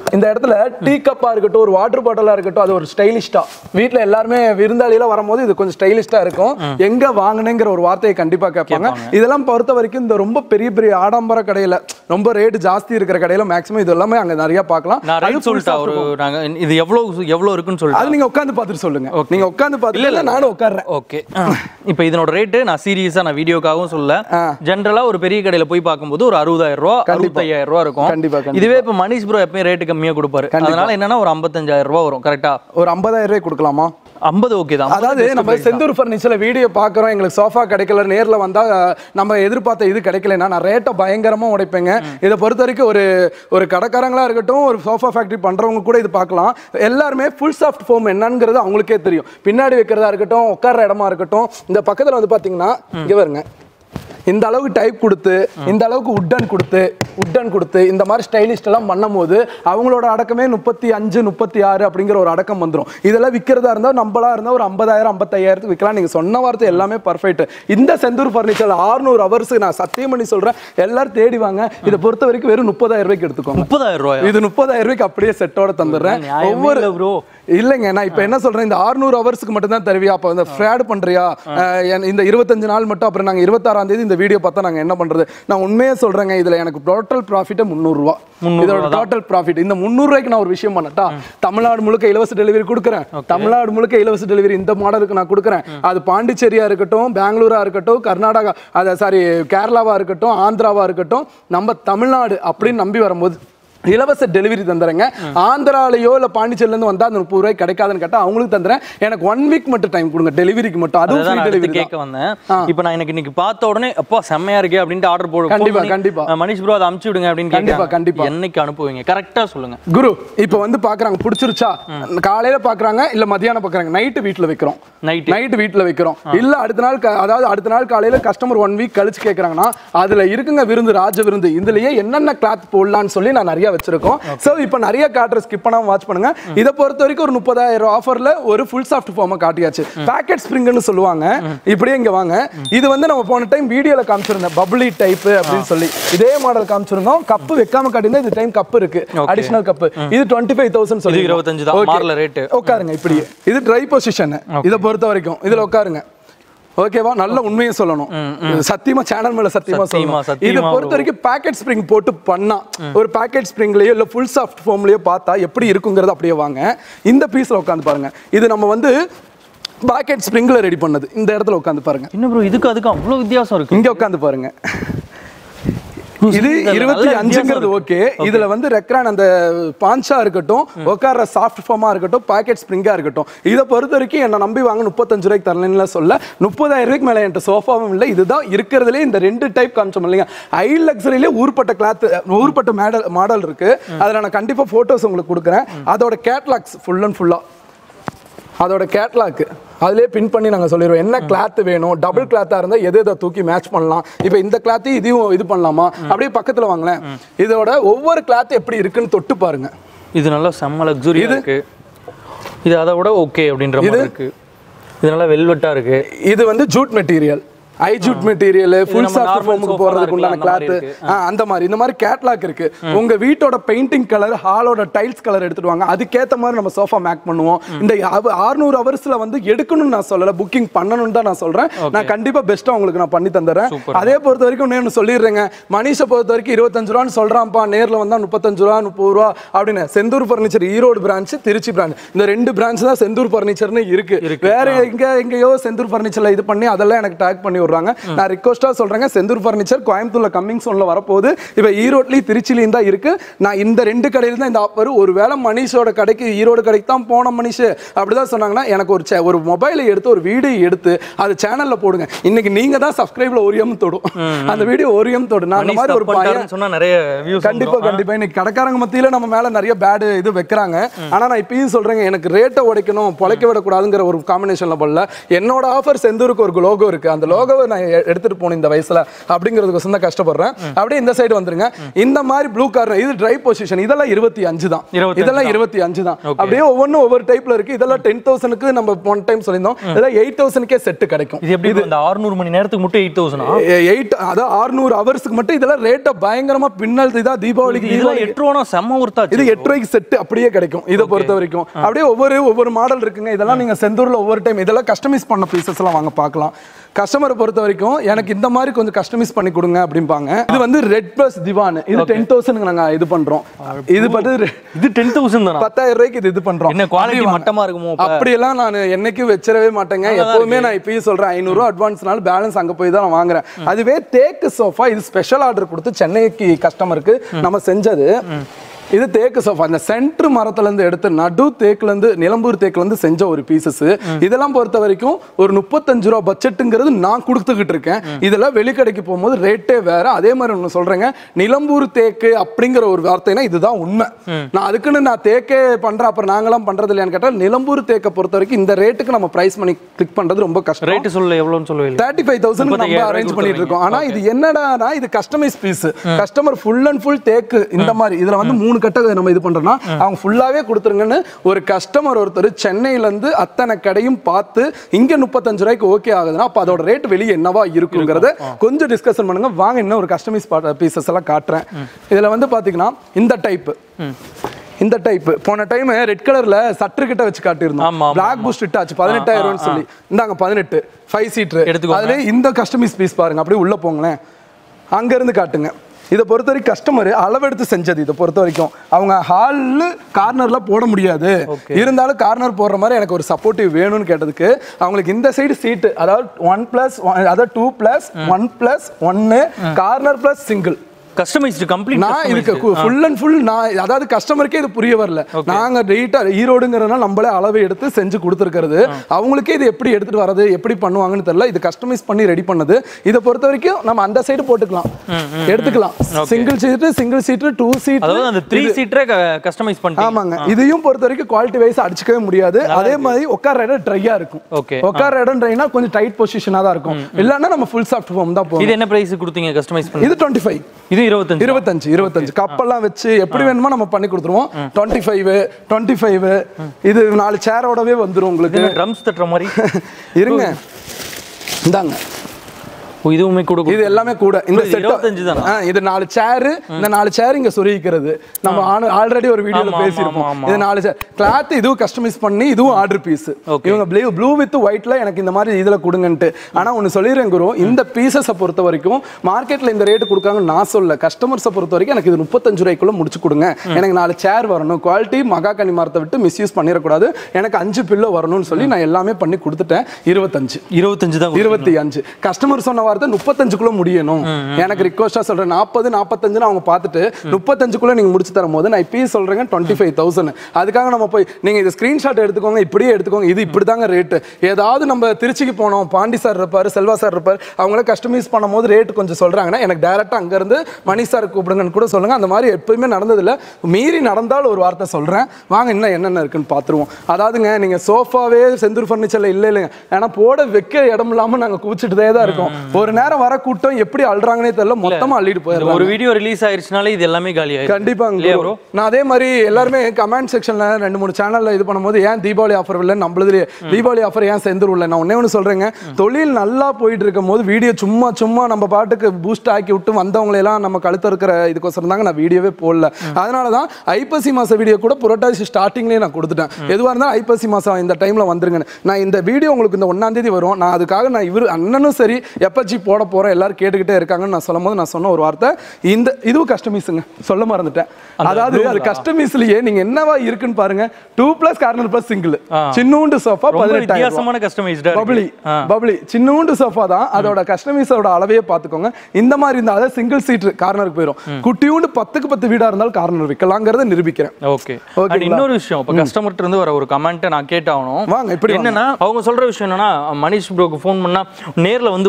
இந்த இடத்துல டீ கப்பா இருக்கட்டும் ஒரு வாட்டர் பாட்டிலா இருக்கட்டும் அது ஒரு ஸ்டைலிஷ்டா வீட்ல எல்லாருமே விருந்தாளியில வரும்போது இது கொஞ்சம் ஸ்டைலிஷ்டா இருக்கும் எங்க வாங்கினேங்கிற ஒரு வார்த்தையை கண்டிப்பா கேட்பாங்க இதெல்லாம் பொறுத்த வரைக்கும் இந்த ரொம்ப பெரிய பெரிய ஆடம்பர கடையில ரொம்ப ரேட் ஜாஸ்தி இருக்கிற கடையில மேக்ஸிமம் இது எல்லாமே அங்க நிறைய பார்க்கலாம் நான் அது ரைட் full சொல்லிட்டா soft ஒரு இருக்கும். நாங்க இது எவ்வளவு எவ்வளவு இருக்குன்னு அது சொல்லிட்டு நீங்க உட்காந்து பார்த்துட்டு சொல்லுங்க நீங்க உட்காந்து பார்த்துட்டு இல்ல நானும் உட்கார்றேன் ஓகே இப்போ இதனோட ரேட்டு நான் சீரியஸா நான் வீடியோக்காகவும் சொல்ல ஆ. ஜென்ரலா ஒரு பெரிய கடையில போய் பார்க்கும்போது ஒரு அறுபதாயிரம் ரூபா அறுபத்தையாயிரம் ரூபா இருக்கும் கண்டிப்பா, கண்டிப்பா. இதுவே இப்போ மணிஷ் ப்ரோ எப்பயும் ரேட்டு கம்மியா கொடுப்பாரு அதனால என்னன்னா ஒரு ஐம்பத்தஞ்சாயிரம் ரூபா வரும் கரெக்டா ஒரு 50000 ரூபாய் கொடுக்கலாமா ஐம்பது ஓகே தான் அதாவது நம்ம செந்தூர் ஃபர்னிச்சர்ல வீடியோ பார்க்குறோம் எங்களுக்கு சோஃபா கிடைக்கல நேர்ல வந்தா அஹ், நம்ம எதிர்பார்த்த இது கிடைக்கலன்னா நான் ரேட்டை பயங்கரமா உடைப்பேங்க இதை பொறுத்த வரைக்கும் ஒரு ஒரு கடைக்காரங்களா இருக்கட்டும் ஒரு சோஃபா ஃபேக்டரி பண்றவங்க கூட இது பார்க்கலாம் எல்லாருமே ஃபுல் சாஃப்ட் ஃபோம் என்னங்கிறது அவங்களுக்கே தெரியும் பின்னாடி வைக்கிறதா இருக்கட்டும் உட்கார்ற இடமா இருக்கட்டும் இந்த பக்கத்துல வந்து பாத்தீங்கன்னா இங்க பாருங்க இந்த அளவுக்கு டைப் கொடுத்து இந்த அளவுக்கு உட்டன் கொடுத்து உட்டன் கொடுத்து இந்த மாதிரி ஸ்டைலிஸ்ட் எல்லாம் பண்ணும்போது அவங்களோட அடக்கமே முப்பத்தி அஞ்சு முப்பத்தி ஆறு அப்படிங்கிற ஒரு அடக்கம் வந்துடும் இதெல்லாம் விற்கிறதா இருந்தால் நம்மளா இருந்தால் ஒரு ஐம்பதாயிரம் ஐம்பத்தாயிரத்துக்கு விற்கலாம் நீங்கள் சொன்ன வார்த்தை எல்லாமே பர்ஃபெக்ட் இந்த செந்தூர் ஃபர்னிச்சர் ஆறுநூறு ஹவர்ஸ் நான் சத்தியம் பண்ணி சொல்றேன் எல்லாரும் தேடி வாங்க இதை பொறுத்த வரைக்கும் வெறும் முப்பதாயிரம் ரூபாய்க்கு எடுத்துக்கோங்க முப்பதாயிரம் ரூபாயா இது முப்பதாயிரம் ரூபாய்க்கு அப்படியே செட்டோட தந்துடுறேன் நியாயமே ஒவ்வொரு இல்ல bro. இல்லைங்க நான் இப்போ என்ன சொல்றேன் இந்த 600 ஹவர்ஸ்க்கு மட்டும் தான் தருவியா அப்போ இந்த ஃப்ராட் பண்றியா அஹ், என்- இந்த இருபத்தஞ்சு நாள் மட்டும் அப்புறம் நாங்க இருபத்தாறாம் தேதி இந்த வீடியோ பார்த்தா நாங்க என்ன பண்றது நான் உண்மையே சொல்றேங்க இதுல எனக்கு டோட்டல் ப்ராஃபிட்டே முந்நூறுரூவா இதோட டோட்டல் ப்ராஃபிட் இந்த 300 ரூபாய்க்கு நான் ஒரு விஷயம் பண்ணட்டா தமிழ்நாடு முழுக்க இலவச டெலிவரி கொடுக்குறேன் தமிழ்நாடு முழுக்க இலவச டெலிவரி இந்த மாடலுக்கு நான் கொடுக்குறேன் அது பாண்டிச்சேரியா இருக்கட்டும் பெங்களூரா இருக்கட்டும் கர்நாடகா அதை சாரி கேரளாவா இருக்கட்டும் ஆந்திராவா இருக்கட்டும் நம்ம தமிழ்நாடு அப்படின்னு நம்பி வரும்போது இலவச டெலிவரி தந்துறேங்க ஆந்திராலயோ இல்ல பாண்டிச்சேரில இருந்து வந்தா அந்த முப்பது ரூபாய் கிடைக்காதுன்னு கேட்டா அவங்களுக்கு தந்துறேன் எனக்கு ஒன் வீக் மட்டும் டைம் கொடுங்க டெலிவரிக்கு மட்டும் அதுவும் அதுதான் ஃப்ரீ நான் அடுத்து டெலிவரி கேட்க வந்தேன் இப்போ நான் எனக்கு இன்னைக்கு பார்த்த உடனே அப்பா செம்மையா இருக்கே அப்படின்ட்டு ஆர்டர் போடு கண்டிப்பா, phone பண்ணி, கண்டிப்பா. அஹ், மணிஷ் ப்ரோ அதை அமுச்சு விடுங்க அப்படின்னு கண்டிப்பா, கேட்க கண்டிப்பா. என்னைக்கு அனுப்புவீங்க கரெக்டா சொல்லுங்க குரு இப்போ வந்து பாக்குறாங்க பிடிச்சிருச்சா காலையில பாக்குறாங்க இல்ல மதியானம் பாக்குறாங்க நைட்டு வீட்ல வைக்கிறோம் நைட்டு நைட் வீட்ல வைக்கிறோம் இல்ல அடுத்த நாள் க- அதாவது அடுத்த நாள் காலையில கஸ்டமர் ஒன் வீக் கழிச்சு கேக்குறாங்கன்னா அதுல இருக்குங்க விருந்து ராஜ விருந்து இதுலயே என்னென்ன கிளாத் போடலாம்னு சொல்லி நான் நிறைய வச்சிருக்கோம் சோ இப்போ நிறைய காட்டுற ஸ்கிப் பண்ணாம வாட்ச் பண்ணுங்க இதை பொறுத்த வரைக்கும் ஒரு முப்பதாயிரம் ஆஃபர்ல ஒரு ஃபுல் சாஃப்ட் ஃபார்மை காட்டியாச்சு பேக்கெட் ஸ்ப்ரிங்னு சொல்லுவாங்க இப்படியே இங்க வாங்க இது வந்து நம்ம போன டைம் வீடியோல காமிச்சிருந்தேன் பப்ளி டைப் அப்படின்னு சொல்லி இதே மாடல் காமிச்சிருந்தோம் கப்பு வைக்காம காட்டியிருந்தா இது டைம் கப் இருக்கு அடிஷனல் கப் இது டுவெண்ட்டி ஃபைவ் தௌசண்ட் சொல்லி இது 25 தான், மாறல rate. உட்காருங்க இப்படியே இது ட்ரை பொசிஷன் இதை பொறுத்த வரைக்கும் இதுல உட்காருங்க ஓகேவா நல்ல உண்மையை சொல்லணும் இது சத்தியமா சேனல் மேல சத்தியமா சத்தியமா, சொல்லணும் இது சத்தியமா பொறுத்த வரைக்கும் பேக்கெட் ஸ்ப்ரிங் போட்டு பண்ணா ஒரு பேக்கெட் ஸ்ப்ரிங்லயோ இல்ல ஃபுல் சாஃப்ட் ஃபார்ம்லயோ பார்த்தா எப்படி இருக்குங்கிறது அப்படியே வாங்க இந்த பீஸ்ல உட்காந்து பாருங்க இது நம்ம வந்து பாக்கெட் ஸ்ப்ரிங்ல ரெடி பண்ணது இந்த இடத்துல உட்காந்து பாருங்க என்ன ப்ரோ இதுக்கு அதுக்கு அவ்வளவு வித்தியாசம் இருக்கு இங்க உட்காந்து பாருங்க இது இதுல நல்ல இருபத்தி வித்தியாசம் அஞ்சுங்கிறது இருக்கு. ஓகே இதுல வந்து ரெக்ரான் அந்த பான்ஷா இருக்கட்டும் உட்கார்ற சாஃப்ட் ஃபார்மா இருக்கட்டும் பாக்கெட் ஸ்ப்ரிங்கா இருக்கட்டும் இதை பொறுத்த வரைக்கும் என்ன நம்பி வாங்க முப்பத்தஞ்சு ரூபாய்க்கு தரலன்னு சொல்ல முப்பதாயிரம் ரூபாய்க்கு மேல என்கிட்ட சோஃபாவும் இல்லை இதுதான் இருக்கிறதுலே இந்த ரெண்டு டைப் காமிச்சோம் இல்லைங்க ஐ லக்ஸரியிலே ஊர்பட்ட கிளாத் ஊர்பட்ட மாடல் மாடல் இருக்கு அதுல நான் கண்டிப்பா போட்டோஸ் உங்களுக்கு கொடுக்குறேன் அதோட கேட்லாக்ஸ் ஃபுல் அண்ட் ஃபுல்லா அதோட கேட்லாக் அதிலே பின் பண்ணி நாங்கள் சொல்லிடுவோம் என்ன கிளாத் வேணும் டபுள் கிளாத்தாக இருந்தால் எது எதை தூக்கி மேட்ச் பண்ணலாம் இப்போ இந்த கிளாத்தையும் இதையும் இது பண்ணலாமா அப்படியே பக்கத்தில் வாங்களேன் இதோட ஒவ்வொரு கிளாத் எப்படி இருக்குன்னு தொட்டு பாருங்க இது நல்லா செம்ம லக்ஸுரியா இருக்கு இது அதை விட ஓகே அப்படின்ற மாதிரி இருக்கு இது நல்லா வெல்வெட்டா இருக்கு இது வந்து ஜூட் மெட்டீரியல் ஐ ஜூட் மெட்டீரியல் ஃபுல் நம்ம சாஃப்ட் normal ஃபோமுக்கு sofa போறதுக்கு உண்டான இருக்குல்ல, அந்த கிளாத் மாதிரி அந்த மாதிரி இந்த மாதிரி கேட்லாக் இருக்கு உங்க வீட்டோட பெயிண்டிங் கலர் ஹாலோட டைல்ஸ் கலர் எடுத்துட்டு வாங்க அதுக்கேத்த மாதிரி நம்ம சோஃபா மேக் பண்ணுவோம் இந்த ஆறுநூறு ஹவர்ஸ்ல வந்து எடுக்கணும்னு நான் சொல்லல புக்கிங் பண்ணணும்னு தான் நான் சொல்றேன் நான் கண்டிப்பா பெஸ்ட்டா உங்களுக்கு நான் பண்ணி தந்துடுறேன் அதே பொறுத்த வரைக்கும் நான் சொல்லிடுறேங்க மனிஷை பொறுத்த வரைக்கும் இருபத்தஞ்சு ரூபான்னு சொல்றான்ப்பா நேர்ல வந்தா முப்பத்தஞ்சு ரூபா முப்பது ரூபா அப்படின்னு Senthur furniture Erode branch Trichy branch இந்த ரெண்டு பிரான்ச் தான் செந்தூர் ஃபர்னிச்சர்னு இருக்கு வேற எங்க எங்கேயோ செந்தூர் ஃபர்னிச்சர்ல இது பண்ணி அதெல்லாம் எனக்கு டேக் பண்ணி விடுறாங்க நான் ரிக்வஸ்டா சொல்றேங்க செந்தூர் ஃபர்னிச்சர் கோயம்புத்தூர்ல கம்மிங் சோன்ல வரப்போகுது இப்போ ஈரோட்லயும் திருச்சிலையும் தான் இருக்கு நான் இந்த ரெண்டு கடையில தான் இந்த ஆஃபர் ஒருவேளை மனிஷோட கடைக்கு ஈரோடு கடைக்கு தான் போன மனிஷ் அப்படிதான் சொன்னாங்கன்னா எனக்கு ஒரு சே- ஒரு மொபைலை எடுத்து ஒரு வீடியோ எடுத்து அது சேனல்ல போடுங்க இன்னைக்கு நீங்க தான் சப்ஸ்கிரைப்ல ஒரு எம் தொடும் அந்த வீடியோ ஒரு எம் தொடும் நான் அந்த மணிஷ் மாதிரி ஒரு தப்பு பையன் பண்ணிட்டாருன்னு சொன்னா நிறைய வியூஸ் கண்டிப்பா கண்டிப்பா இன்னைக்கு கடைக்காரங்க மத்தியில நம்ம மேல நிறைய பேட் இது வைக்கிறாங்க ஆனா நான் இப்பயும் சொல்றேங்க எனக்கு ரேட்டை உடைக்கணும் பொழைக்க விடக்கூடாதுங்கிற ஒரு காம்பினேஷன்ல பண்ணல என்னோட ஆஃபர் செந்தூருக்கு ஒரு லோகோ இருக்கு அந்த லோகோ எவ்வளவு நான் எ- எடுத்துட்டு போகணும் இந்த வயசுல அப்படிங்கிறதுக்கோசம் தான் கஷ்டப்படுறேன் அப்படியே இந்த சைடு வந்துருங்க இந்த மாதிரி ப்ளூ கார்னர் இது ட்ரை பொசிஷன் இதெல்லாம் இருபத்தி அஞ்சு தான் 25 இதெல்லாம் இருபத்தி அஞ்சு தான் அப்படியே ஒவ்வொன்றும் ஒவ்வொரு டைப்ல இருக்கு இதெல்லாம் டென் தௌசண்ட்க்கு நம்ம ஒன் டைம் சொல்லியிருந்தோம் இதெல்லாம் எயிட் தௌசண்ட்க்கே செட்டு கிடைக்கும் இது எப்படி இந்த 600 மணி நேரத்துக்கு மட்டும் எயிட் தௌசண்ட் எயிட் அதாவது ஆறுநூறு ஹவர்ஸ்க்கு மட்டும் இதெல்லாம் ரேட்டை பயங்கரமா பின்னல் இதான் தீபாவளிக்கு இதெல்லாம் எட்டு ரூபா செம்ம ஒருத்தாச்சு இது எட்டு ரூபாய்க்கு செட் அப்படியே கிடைக்கும் இதை பொறுத்த வரைக்கும் அப்படியே ஒவ்வொரு ஒவ்வொரு மாடல் இருக்குங்க இதெல்லாம் நீங்க செந்தூர்ல ஒவ்வொரு டைம் இதெல்லாம் கஸ்டமைஸ் பண்ண பீசஸ் எல்லாம் வாங்க பார்க்கலாம் கஸ்டமரை பொறுத்த வரைக்கும் எனக்கு இந்த மாதிரி கொஞ்சம் கஸ்டமைஸ் பண்ணி கொடுங்க அப்படிம்பாங்க இது வந்து ரெட் பிளஸ் திவான் இது டென் தௌசண்ட் நாங்க இது பண்றோம் இது பார்த்து இது டென் தௌசண்ட் தானா பத்தாயிரம் ரூபாய்க்கு இது இது பண்றோம் என்ன குவாலிட்டி அப்படி வாங்க. மட்டமா இருக்குமோ அப்ப? அப்படியெல்லாம் நான் என்னைக்கும் வச்சிடவே மாட்டேங்க எப்பவுமே நான் இப்பயும் சொல்றேன் ஐநூறு அட்வான்ஸ்னால பேலன்ஸ் அங்க போய் தான் நான் வாங்குறேன் அதுவே தேக்கு சோஃபா இது ஸ்பெஷல் ஆர்டர் கொடுத்து சென்னைக்கு கஸ்டமருக்கு நம்ம செஞ்சது இது தேக்கு சோஃபா இந்த சென்ட்ரு மரத்துல இருந்து எடுத்து நடு தேக்குல இருந்து நிலம்பூர் தேக்குல இருந்து செஞ்ச ஒரு பீசஸ் இதெல்லாம் பொறுத்த வரைக்கும் ஒரு முப்பத்தஞ்சு ரூபா பட்ஜெட்டுங்கிறது நான் கொடுத்துக்கிட்டு இருக்கேன் இதெல்லாம் வெளிக்கடைக்கு போகும்போது ரேட்டே வேற அதே மாதிரி ஒன்று சொல்றேங்க நிலம்பூர் தேக்கு அப்படிங்கிற ஒரு வார்த்தைனா இதுதான் உண்மை நான் அதுக்குன்னு நான் தேக்கே பண்றேன் அப்புறம் நாங்களாம் பண்றது இல்லையான்னு கேட்டால் நிலம்பூர் தேக்கை பொறுத்த வரைக்கும் இந்த ரேட்டுக்கு நம்ம பிரைஸ் பண்ணி கிளிக் பண்றது ரொம்ப கஷ்டம் ரேட்டு சொல்ல எவ்வளோன்னு சொல்லவே இல்லை தேர்ட்டி ஃபைவ் தௌசண்ட் நம்ம முப்பத்தையாயிரம் அரேஞ்ச் ரூபாய்க்கு பண்ணிட்டு இருக்கோம் ஆனா இது என்னடானா இது customise piece customer full and full தேக்கு இந்த மாதிரி இதுல வந்து மூணு கட்ட நம்ம இது பண்றோம்னா அவங்க ஃபுல்லாவே கொடுத்துருங்கன்னு ஒரு கஸ்டமர் ஒருத்தர் சென்னையில இருந்து அத்தனை கடையும் பார்த்து இங்க முப்பத்தஞ்சு ரூபாய்க்கு ஓகே ஆகுதுன்னா அப்ப அதோட ரேட் வெளியே என்னவா இருக்குங்கிறத கொஞ்சம் டிஸ்கஷன் பண்ணுங்க வாங்க இன்னும் ஒரு கஸ்டமைஸ் பீசஸ் எல்லாம் காட்டுறேன் இதுல வந்து பாத்தீங்கன்னா இந்த டைப் இந்த டைப் போன டைம் ரெட் கலர்ல சற்று கிட்ட வச்சு ஆமா, காட்டியிருந்தோம் ஆமா. பிளாக் பூஸ்ட் இட்டாச்சு பதினெட்டாயிரம்னு சொல்லி இந்தாங்க பதினெட்டு ஃபைவ் சீட்ரு எடுத்துக்கோங்க. அதுல இந்த கஸ்டமைஸ் பீஸ் பாருங்க அப்படியே உள்ள போங்களேன் அங்க இருந்து காட்டுங்க இதை பொறுத்த வரைக்கும் கஸ்டமர் அளவெடுத்து செஞ்சது இதை பொறுத்த வரைக்கும் அவங்க ஹாலில் கார்னர்ல போட முடியாது இருந்தாலும் கார்னர் போடுற மாதிரி எனக்கு ஒரு சப்போர்ட்டிவ் வேணும்னு கேட்டதுக்கு அவங்களுக்கு இந்த சைடு சீட்டு அதாவது ஒன் பிளஸ் அதாவது டூ பிளஸ் ஒன் பிளஸ் ஒன்னு corner plus single customised complete நான் இதுக்கு ஃபுல் அண்ட் ஃபுல் நான் அதாவது கஸ்டமருக்கே இது புரிய வரல நாங்க டெய்ட்டா ஈரோடுங்கிறதுனால நம்மளே அளவு எடுத்து செஞ்சு கொடுத்துருக்கிறது அவங்களுக்கே இது எப்படி எடுத்துட்டு வரது எப்படி பண்ணுவாங்கன்னு தெரியல இது கஸ்டமைஸ் பண்ணி ரெடி பண்ணது இதை பொறுத்த வரைக்கும் நம்ம அந்த சைடு போட்டுக்கலாம் எடுத்துக்கலாம் single seat single seat two seat அதாவது அந்த த்ரீ சீட்டரே கஸ்டமைஸ் பண்ணிட்டீங்க ஆமாங்க இதையும் பொறுத்த வரைக்கும் குவாலிட்டி வைஸ் அடிச்சுக்கவே முடியாது அதே மாதிரி உட்கார இடம் ட்ரையா இருக்கும் ஓகே உட்கார இடம் ட்ரைனா கொஞ்சம் டைட் பொசிஷனா தான் இருக்கும் இல்லைன்னா நம்ம ஃபுல் சாஃப்ட் ஃபார்ம் தான் போகும் இது என்ன பிரைஸ் கொடுத்தீங்க கஸ்டமைஸ் பண்ணி இது டுவெண்ட்டி ஃபைவ் இது இருபத்தஞ்சு இருபத்தஞ்சு இருபத்தஞ்சு கப்பெல்லாம் வச்சு எப்படி வேணுமோ நம்ம பண்ணி கொடுத்துருவோம் டுவெண்ட்டி ஃபைவ் டுவெண்ட்டி ஃபைவ் இது நாலு சேரோடவே வந்துரும் உங்களுக்கு ட்ரம்ஸ் தட்டுற மாதிரி இருங்க இந்தாங்க ஓ, இதுவுமே கூட இது எல்லாமே கூட இந்த இது செட் 25 தானா? இது நாலு சேர் இந்த நாலு சேர் இங்க சொருகிக்கிறது நம்ம ஆல்ரெடி ஒரு வீடியோல ஆமா, ஆமா, பேசியிருப்போம் ஆமா. இது நாலு சேர் கிளாத் இதுவும் கஸ்டமைஸ் பண்ணி இதுவும் ஆர்டர் பீஸ் Okay. இவங்க ப்ளூ ப்ளூ வித் ஒயிட்ல எனக்கு இந்த மாதிரி இதுல கொடுங்கன்ட்டு ஆனா ஒன்னு சொல்லிடுறேன் குரு இந்த பீசஸை பொறுத்த வரைக்கும் மார்க்கெட்ல இந்த ரேட் கொடுக்காங்கன்னு நான் சொல்ல கஸ்டமர்ஸை பொறுத்த வரைக்கும் எனக்கு இது முப்பத்தஞ்சு ரூபாய்க்குள்ள முடிச்சு கொடுங்க எனக்கு நாலு சேர் வரணும் குவாலிட்டி மகா கனி மரத்தை விட்டு மிஸ்யூஸ் பண்ணிடக்கூடாது எனக்கு அஞ்சு பில்லோ வரணும்னு சொல்லி நான் எல்லாமே பண்ணி கொடுத்துட்டேன் இருபத்தஞ்சு இருபத்தஞ்சு தான் இருபத்தி அஞ்சு கஸ்டமர் சொன்ன வார்த்தை முப்பத்தஞ்சுக்குள்ள முடியணும் எனக்கு ரிக்வஸ்டா சொல்றேன் நாற்பது நாற்பத்தஞ்சுன்னு அவங்க பார்த்துட்டு முப்பத்தஞ்சுக்குள்ள நீங்க முடிச்சு தரும் போது நான் இப்பயே சொல்றேங்க டுவெண்ட்டி ஃபைவ் தௌசண்ட் அதுக்காக நம்ம போய் நீங்க இது ஸ்கிரீன்ஷாட் எடுத்துக்கோங்க இப்படியே எடுத்துக்கோங்க இது இப்படி தாங்க ரேட்டு ஏதாவது நம்ம திருச்சிக்கு போனோம் பாண்டி சார் இருப்பாரு செல்வா சார் இருப்பார் அவங்கள கஸ்டமைஸ் பண்ணும் போது ரேட் கொஞ்சம் சொல்றாங்கன்னா எனக்கு டைரக்டா அங்க இருந்து மணி சார் கூப்பிடுங்கன்னு கூட சொல்லுங்க அந்த மாதிரி எப்பயுமே நடந்ததில்ல மீறி நடந்தால் ஒரு வார்த்தை சொல்றேன் வாங்க இன்னும் என்னென்ன இருக்குன்னு பார்த்துருவோம் அதாவதுங்க நீங்க சோஃபாவே செந்தூர் ஃபர்னிச்சர்ல இல்ல இல்லைங்க ஏன்னா போட வைக்க இடம் இல்லாம நாங்க கூச்சிட்டுதே தான் இருக்கோம் ஒரு நேரம் வர கூட்டம் எப்படி அள்ளுறாங்கன்னே தெரியல மொத்தமா அள்ளிட்டு இந்த போயிடுறாங்க ஒரு வீடியோ ரிலீஸ் ஆயிருச்சுனாலே இது எல்லாமே காலி ஆயிடும் கண்டிப்பாங்க இல்லையா bro. bro? நான் அதே மாதிரி எல்லாருமே கமெண்ட் செக்ஷன்ல ரெண்டு மூணு சேனல்ல இது பண்ணும்போது ஏன் தீபாவளி ஆஃபர் இல்லை நம்மளதுலயே தீபாவளி ஆஃபர் ஏன் செந்தூர் இல்லை நான் ஒன்னே ஒன்று சொல்றேங்க தொழில் நல்லா போயிட்டு இருக்கும் போது வீடியோ சும்மா சும்மா நம்ம பாட்டுக்கு பூஸ்ட் ஆக்கி விட்டு வந்தவங்களை எல்லாம் நம்ம கழுத்த இருக்கிற இதுக்கோசரம் தாங்க நான் வீடியோவே போடல அதனால தான் ஐப்பசி மாச வீடியோ கூட புரட்டாசி ஸ்டார்டிங்லேயே நான் கொடுத்துட்டேன் எதுவாக இருந்தாலும் ஐப்பசி மாசம் இந்த டைம்ல வந்துருங்கன்னு நான் இந்த வீடியோ உங்களுக்கு இந்த ஒன்னாம் தேதி வரும் நான் அதுக்காக நான் இவர் அண்ணனும் சரி எப்பச்சி போட போறேன் எல்லாரும் கேட்டுக்கிட்டே இருக்காங்கன்னு நான் சொல்லும் போது நான் சொன்ன ஒரு வார்த்தை இந்த இதுவும் கஸ்டமைஸுங்க சொல்ல மறந்துட்டேன் அதாவது அது கஸ்டமைஸ்லயே நீங்க என்னவா இருக்குன்னு பாருங்க two plus corner plus single ஆ. சின்னூண்டு சோஃபா ரொம்ப பதினெட்டாயிரம் வித்தியாசமான கஸ்டமைஸ்டா பப்ளி பப்ளி சின்னூண்டு சோஃபா தான் அதோட கஸ்டமைஸோட அளவையே பார்த்துக்கோங்க இந்த மாதிரி இருந்தால் அதாவது சிங்கிள் சீட் கார்னருக்கு போயிடும் குட்டியூண்டு பத்துக்கு பத்து வீடா இருந்தாலும் கார்னர் வைக்கலாங்கிறத நிரூபிக்கிறேன் ஓகே ஓகேங்களா? அண்ட் இன்னொரு விஷயம் இப்போ கஸ்டமர்ட்ட இருந்து வர ஒரு கமெண்ட்டை நான் கேட்டாகணும் வாங்க இப்படி வாங்க. என்னன்னா அவங்க சொல்ற விஷயம் என்னன்னா மணிஷ் ப்ரோக்கு ஃபோன் பண்ணா நேர்ல வந்து ஒரு டைம் பார்த்து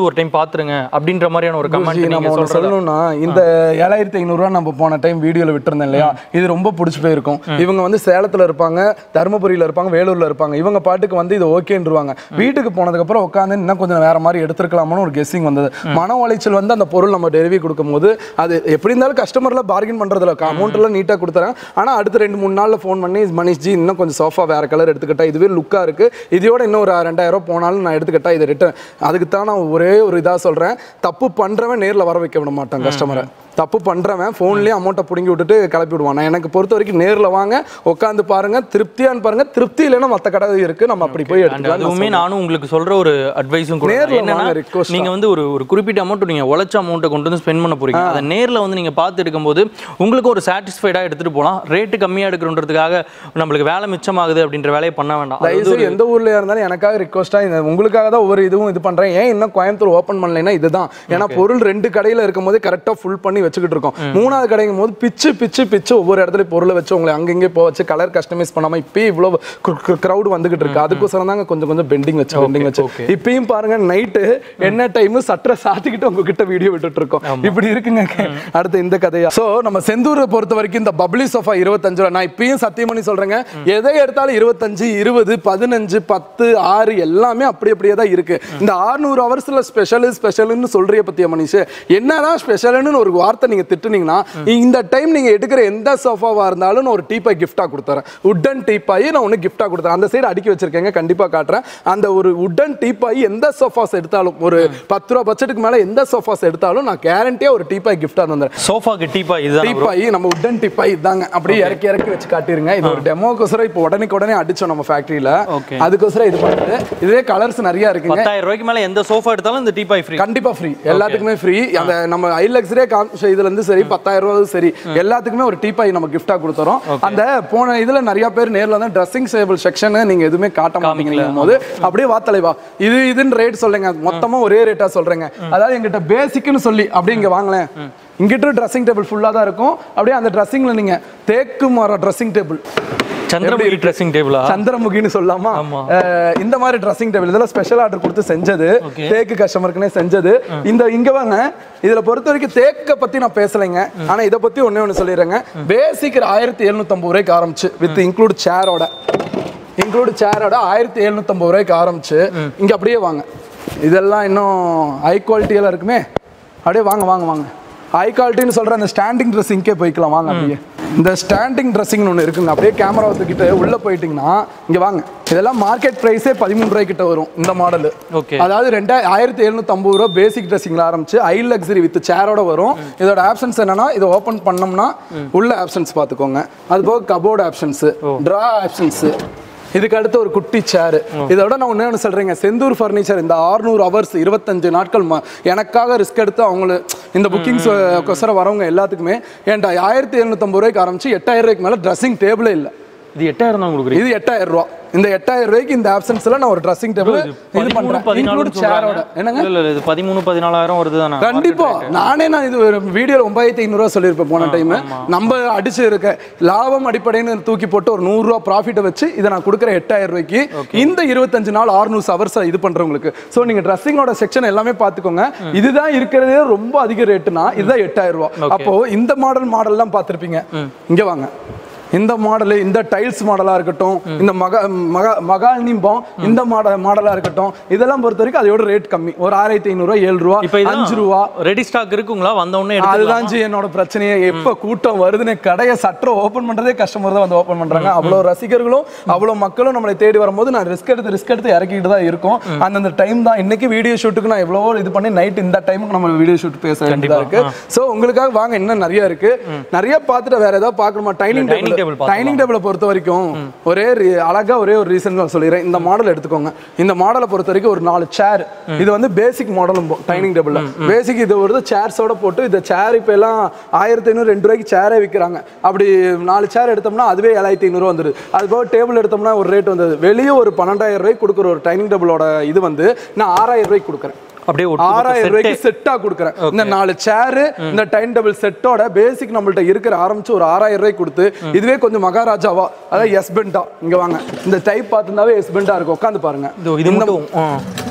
பாத்துருங்க அப்படின்ற மாதிரியான ஒரு கமெண்ட் நம்ம நீங்க ஒண்ணு சொல்றது சொல்லணும்னா இந்த ஏழாயிரத்தி ஐநூறுரூவா நம்ம போன டைம் வீடியோல விட்டுருந்தோம் இல்லையா இது ரொம்ப பிடிச்சி போயிருக்கும் இவங்க வந்து சேலத்துல இருப்பாங்க தருமபுரியில இருப்பாங்க வேலூர்ல இருப்பாங்க இவங்க பாட்டுக்கு வந்து இது ஓகேன்றுவாங்க வீட்டுக்கு போனதுக்கு அப்புறம் உட்காந்து இன்னும் கொஞ்சம் வேற மாதிரி எடுத்துருக்கலாம்னு ஒரு கெஸ்ஸிங் வந்தது மன உளைச்சல் வந்து அந்த பொருள் நம்ம டெலிவரி கொடுக்கும்போது அது எப்படி இருந்தாலும் கஸ்டமர்ல பார்கின் பண்றதுல அமௌண்ட் எல்லாம் நீட்டா கொடுத்துறேன் ஆனா அடுத்த ரெண்டு மூணு நாள்ல ஃபோன் பண்ணி மனிஷ் ஜி இன்னும் கொஞ்சம் சோஃபா வேற கலர் எடுத்துக்கிட்டா இதுவே லுக்கா இருக்கு இதோட இன்னும் ஒரு ரெண்டாயிரம் ரூபாய் போனாலும் நான் எடுத்துக்கிட்டா இது ரிட்டர்ன் அதுக்கு தான் நான் ஒரே ஒரு இதா சொல்றேன் தப்பு பண்றவன் நேர்ல வர வைக்க விட மாட்டான் கஸ்டமரை தப்பு பண்றவன் ஃபோன்லயே அமௌண்ட்டை பிடுங்கி விட்டுட்டு கிளப்பி விடுவான் நான் எனக்கு பொறுத்த வரைக்கும் நேர்ல வாங்க உட்காந்து பாருங்க திருப்தியான்னு பாருங்க திருப்தி இல்லைன்னா மத்த கடை இருக்கு நம்ம அப்படி போய் And எடுத்துக்கலாம் அதுவுமே நானும் உங்களுக்கு சொல்ற ஒரு அட்வைஸும் கூட நேர்ல என்னன்னா வாங்க, request நீங்க வந்து ஒரு ஒரு குறிப்பிட்ட அமௌண்ட் நீங்க உழைச்ச அமௌண்ட்டை கொண்டு வந்து ஸ்பெண்ட் பண்ண போறீங்க அதை நேர்ல வந்து நீங்க பார்த்து எடுக்கும்போது உங்களுக்கு ஒரு சாட்டிஸ்ஃபைடா எடுத்துட்டு போலாம் ரேட்டு கம்மியா எடுக்கணுன்றதுக்காக நம்மளுக்கு வேலை மிச்சமாகுது அப்படின்ற வேலையை பண்ண வேண்டாம் அது வந்து தயவுசெய்து எந்த ஊர்ல இருந்தாலும் எனக்காக ரிக்வஸ்டா உங்களுக்காக தான் ஒவ்வொரு இதுவும் இது பண்றேன் ஏன் இன்னும் கோயம்புத்தூர் ஓப்பன் பண்ணலைன்னா இதுதான் ஏன்னா பொருள் ரெண்டு கடையில இருக்கும் போது கரெக்டா ஃபுல் பண்ணி வச்சுக்கிட்டு இருக்கோம் மூணாவது கடைங்கும் போது பிச்சு பிச்சு பிச்சு ஒவ்வொரு இடத்துல பொருளை வச்சு உங்களை அங்கங்கே போக வச்சு கலர் கஸ்டமைஸ் பண்ணாம இப்பயே இவ்வளவு கிரௌட் வந்துகிட்டு இருக்கு அதுக்கோசரம் தாங்க கொஞ்சம் கொஞ்சம் பெண்டிங் வச்சு பெண்டிங் வச்சு okay. இப்பயும் பாருங்க நைட்டு என்ன டைம் சட்டரை சாத்திக்கிட்டு உங்ககிட்ட வீடியோ விட்டுட்டு இருக்கோம் இப்படி இருக்குங்க அடுத்து இந்த கதையா சோ நம்ம செந்தூரை பொறுத்த வரைக்கும் இந்த பப்ளி சோஃபா இருபத்தஞ்சு ரூபா நான் இப்பயும் சத்தியம் பண்ணி சொல்றேங்க எதை எடுத்தாலும் இருபத்தஞ்சு இருபது பதினஞ்சு பத்து ஆறு எல்லாமே அப்படி அப்படியே தான் இருக்கு இந்த 600 ஹவர்ஸ்ல ஸ்பெஷல் ஸ்பெஷல்னு சொல்றிய பத்திய மனுஷன் என்னதான் ஸ்பெஷல்னு ஒரு வார்த்தை நீங்க திட்டுனீங்கன்னா இந்த டைம் நீங்க எடுக்கிற எந்த சோஃபாவா இருந்தாலும் நான் ஒரு டீப்பாய் கிஃப்டா கொடுத்துறேன் உட்டன் டீப்பாய் நான் ஒன்று கிஃப்டா கொடுத்துறேன் அந்த சைடு அடுக்கி வச்சிருக்கேங்க கண்டிப்பா காட்டுறேன் அந்த ஒரு உட்டன் டீப்பாய் எந்த சோஃபாஸ் எடுத்தாலும் ஒரு பத்து ரூபா பட்ஜெட்டுக்கு மேல எந்த சோஃபாஸ் எடுத்தாலும் நான் கேரண்டியா ஒரு டீப்பாய் கிஃப்டா தந்துறேன் சோஃபாக்கு டீப்பா இதுதான் bro. டீப்பாய் நம்ம உட்டன் டீப்பாய் இதாங்க அப்படியே இறக்கி இறக்கி வச்சு காட்டிருங்க இது ஒரு டெமோக்கோசரம் இப்போ உடனே உடனே அடிச்சோம் நம்ம ஃபேக்டரியில Okay. அதுக்கோசரம் இது பண்ணிட்டு இதே கலர்ஸ் நிறைய இருக்குங்க பத்தாயிரம் ரூபாய்க்கு மேல எந்த சோஃபா எடுத்தாலும் இந்த டீப்பாய் ஃப்ரீ கண்டிப்பா ஃப்ரீ எல்லாத்துக்குமே ஃப்ரீ அந்த நம்ம ஐ லக்ஸரே காமிச்ச இதுல இருந்து சரி பத்தாயிரம் ரூபாய் சரி எல்லாத்துக்குமே ஒரு டீப்பாய் நம்ம கிஃப்டா கொடுத்துறோம் அந்த போன இதுல நிறைய பேர் நேர்ல வந்து ட்ரெஸ்ஸிங் டேபிள் செக்ஷன் நீங்க எதுவுமே காட்ட மாட்டீங்க போது அப்படியே வா தலைவா இது இதுன்னு ரேட் சொல்லுங்க மொத்தமா ஒரே ரேட்டா சொல்றேங்க அதாவது எங்கிட்ட பேசிக்னு சொல்லி அப்படி இங்க வாங்களேன் இங்கிட்ட ட்ரெஸ்ஸிங் டேபிள் ஃபுல்லா தான் இருக்கும் அப்படியே அந்த ட்ரெஸ்ஸிங்ல நீங்க தேக்கு மரம் ட்ரெஸ்ஸிங் டேபிள் சந்திரமுகி ட்ரெஸ்ஸிங் டேபிளா சந்திரமுகின்னு சொல்லாமா ஆமா. அஹ் இந்த மாதிரி ட்ரெஸ்ஸிங் டேபிள் இதெல்லாம் ஸ்பெஷல் ஆர்டர் கொடுத்து செஞ்சது Okay. தேக்கு கஸ்டமருக்குனே செஞ்சது இந்த இங்க வாங்க இதுல பொறுத்த வரைக்கும் தேக்க பத்தி நான் பேசலைங்க ஆனா இத பத்தி ஒண்ணே ஒண்ணு சொல்லிடுறேங்க பேசிக் ஆயிரத்தி எழுநூத்தம்பது ரூபாய்க்கு ஆரம்பிச்சு வித் இன்க்ளூட் சேரோட இன்க்ளூட் சேரோட ஆயிரத்தி எழுநூத்தம்பது ரூபாய்க்கு ஆரம்பிச்சு இங்க அப்படியே வாங்க இதெல்லாம் இன்னும் ஹை குவாலிட்டியெல்லாம் இருக்குமே அப்படியே வாங்க வாங்க வாங்க ஹை குவாலிட்டின்னு சொல்ற அந்த ஸ்டாண்டிங் ட்ரெஸ்ஸிங்கே போய்க்கலாம் வாங்க அப்படியே இந்த ஸ்டாண்டிங் ட்ரெஸ்ஸிங்னு ஒன்று இருக்குங்க அப்படியே கேமரா தூக்கிட்டு உள்ள போயிட்டீங்கன்னா இங்க வாங்க இதெல்லாம் மார்க்கெட் ப்ரைஸே பதிமூணு ரூபாய் கிட்ட வரும் இந்த மாடல் Okay. அதாவது ரெண்டாயிரம் ஆயிரத்தி எழுநூத்தி ஐம்பது ரூபா பேசிக் ட்ரெஸ்ஸிங்ல ஆரம்பிச்சு ஐ லக்ஸரி வித் சேரோட வரும் இதோட ஆப்ஷன்ஸ் என்னன்னா இதை ஓபன் பண்ணோம்னா உள்ள ஆப்ஷன்ஸ் பார்த்துக்கோங்க அது போக கபோர்டு ஆப்ஷன்ஸ் ட்ரா ஆப்ஷன்ஸ் இதுக்கு அடுத்து ஒரு குட்டி சேர் இதோட நான் ஒண்ணே ஒன்று சொல்றேங்க செந்தூர் ஃபர்னிச்சர் இந்த 600 ஹவர்ஸ் இருபத்தஞ்சு நாட்கள் ம- எனக்காக ரிஸ்க் எடுத்து அவங்கள இந்த புக்கிங்ஸ் கொசரம் வரவங்க எல்லாத்துக்குமே ஏன்டா ஆயிரத்தி எழுநூத்தம்பது ரூபாய்க்கு ஆரம்பிச்சு எட்டாயிரம் ரூபாய்க்கு மேல ட்ரெஸ்ஸிங் டேபிளே இல்லை இது எட்டாயிரம் தான் கொடுக்குறீங்க இது எட்டாயிரம் ரூபா இந்த எட்டாயிரம் ரூபாய்க்கு இந்த ஆப்ஷன்ஸ்ல நான் ஒரு ட்ரெஸ்ஸிங் டேபிள் இது பதிமூணு பண்றேன் பதினாலு இன்க்ளூட் சேரோட என்னங்க இல்ல இல்ல இது பதிமூணு பதினாலாயிரம் வருது தானே கண்டிப்பா நானே நான் இது ஒரு வீடியோல ஒன்பதாயிரத்தி ஐநூறுரூவா சொல்லியிருப்பேன் போன டைம் நம்ம அடிச்சு இருக்க லாபம் அடிப்படைன்னு தூக்கி போட்டு ஒரு நூறு ரூபா ப்ராஃபிட்டை வச்சு இதை நான் கொடுக்குற எட்டாயிரம் ரூபாய்க்கு இந்த இருபத்தஞ்சு நாள் ஆறுநூறு ஹவர்ஸ் இது பண்றவங்களுக்கு ஸோ நீங்க ட்ரெஸ்ஸிங்கோட செக்ஷன் எல்லாமே பார்த்துக்கோங்க இதுதான் இருக்கிறதே ரொம்ப அதிக ரேட்டுனா இதுதான் எட்டாயிரம் ரூபா அப்போ இந்த மாடல் மாடல்லாம் பார்த்துருப்பீங்க இங்க வாங்க இந்த மாடலு இந்த டைல்ஸ் மாடலா இருக்கட்டும் இந்த மக மக மகால்னிம்பம் இந்த மாடல் மாடலா இருக்கட்டும் இதெல்லாம் பொறுத்த வரைக்கும் அதோட ரேட் கம்மி ஒரு ஆயிரத்தி ஐநூறுரூவா ஏழு ரூபா இப்போ அஞ்சு ரூபா ரெடி ஸ்டாக் இருக்குங்களா வந்த உடனே எடுத்துக்கலாம் அதுதான் ஜி என்னோட பிரச்சனையே எப்ப கூட்டம் வருதுன்னு கடையை சற்று ஓபன் பண்றதே கஸ்டமர் தான் வந்து ஓபன் பண்றாங்க அவ்வளவு ரசிகர்களும் அவ்வளவு மக்களும் நம்மளை தேடி வரும்போது நான் ரிஸ்க் எடுத்து ரிஸ்க் எடுத்து இறக்கிட்டு தான் இருக்கும் அந்தந்த டைம் தான் இன்னைக்கு வீடியோ ஷூட்டுக்கு நான் எவ்வளவோ இது பண்ணி நைட் இந்த டைமுக்கு நம்ம வீடியோ ஷூட் பேச வேண்டியதா இருக்கு சோ உங்களுக்காக வாங்க இன்னும் நிறைய இருக்கு நிறைய பார்த்துட்டு வேற ஏதாவது பார்க்கணுமா டைனிங் dining table டேபிள் பார்த்துக்கலாம். டைனிங் டேபிளை பொறுத்த வரைக்கும் ஒரே re- அழகா ஒரே ஒரு ரீசன் நான் சொல்லிடுறேன் இந்த மாடல் எடுத்துக்கோங்க இந்த மாடலை பொறுத்த வரைக்கும் ஒரு நாலு சேர் இது வந்து பேசிக் மாடலும் டைனிங் டேபிள்ல பேசிக் இது ஒரு சேர்ஸோட போட்டு இந்த சேர் இப்போ எல்லாம் ஆயிரத்தி ஐநூறு ரெண்டு ரூபாய்க்கு சேரே விற்கிறாங்க அப்படி நாலு சேர் எடுத்தோம்னா அதுவே ஏழாயிரத்தி ஐநூறுவா வந்துருது அது போக டேபிள் எடுத்தோம்னா ஒரு ரேட் வந்தது வெளியே ஒரு பன்னெண்டாயிரம் ரூபாய்க்கு கொடுக்குற ஒரு டைனிங் டேபிளோட இது வந்து நான் ஆறாயிரம் ரூபாய்க்கு கொடுக்குறேன் அப்படியே ஆறாயிரம் ரூபாய்க்கு செட்டா கொடுக்குறேன் இந்த நாலு சேரு இந்த டைம் டேபிள் செட்டோட பேசிக் நம்மள்ட்ட இருக்கிற ஆரம்பிச்சு ஒரு ஆறாயிரம் ரூபாய்க்கு கொடுத்து இதுவே கொஞ்சம் மகாராஜாவா அதாவது எஸ் பெண்டா இங்க வாங்க இந்த டைப் பார்த்துருந்தாவே எஸ் பெண்டா இருக்கும் உட்காந்து பாருங்க இது இது மட்டும் ஆ.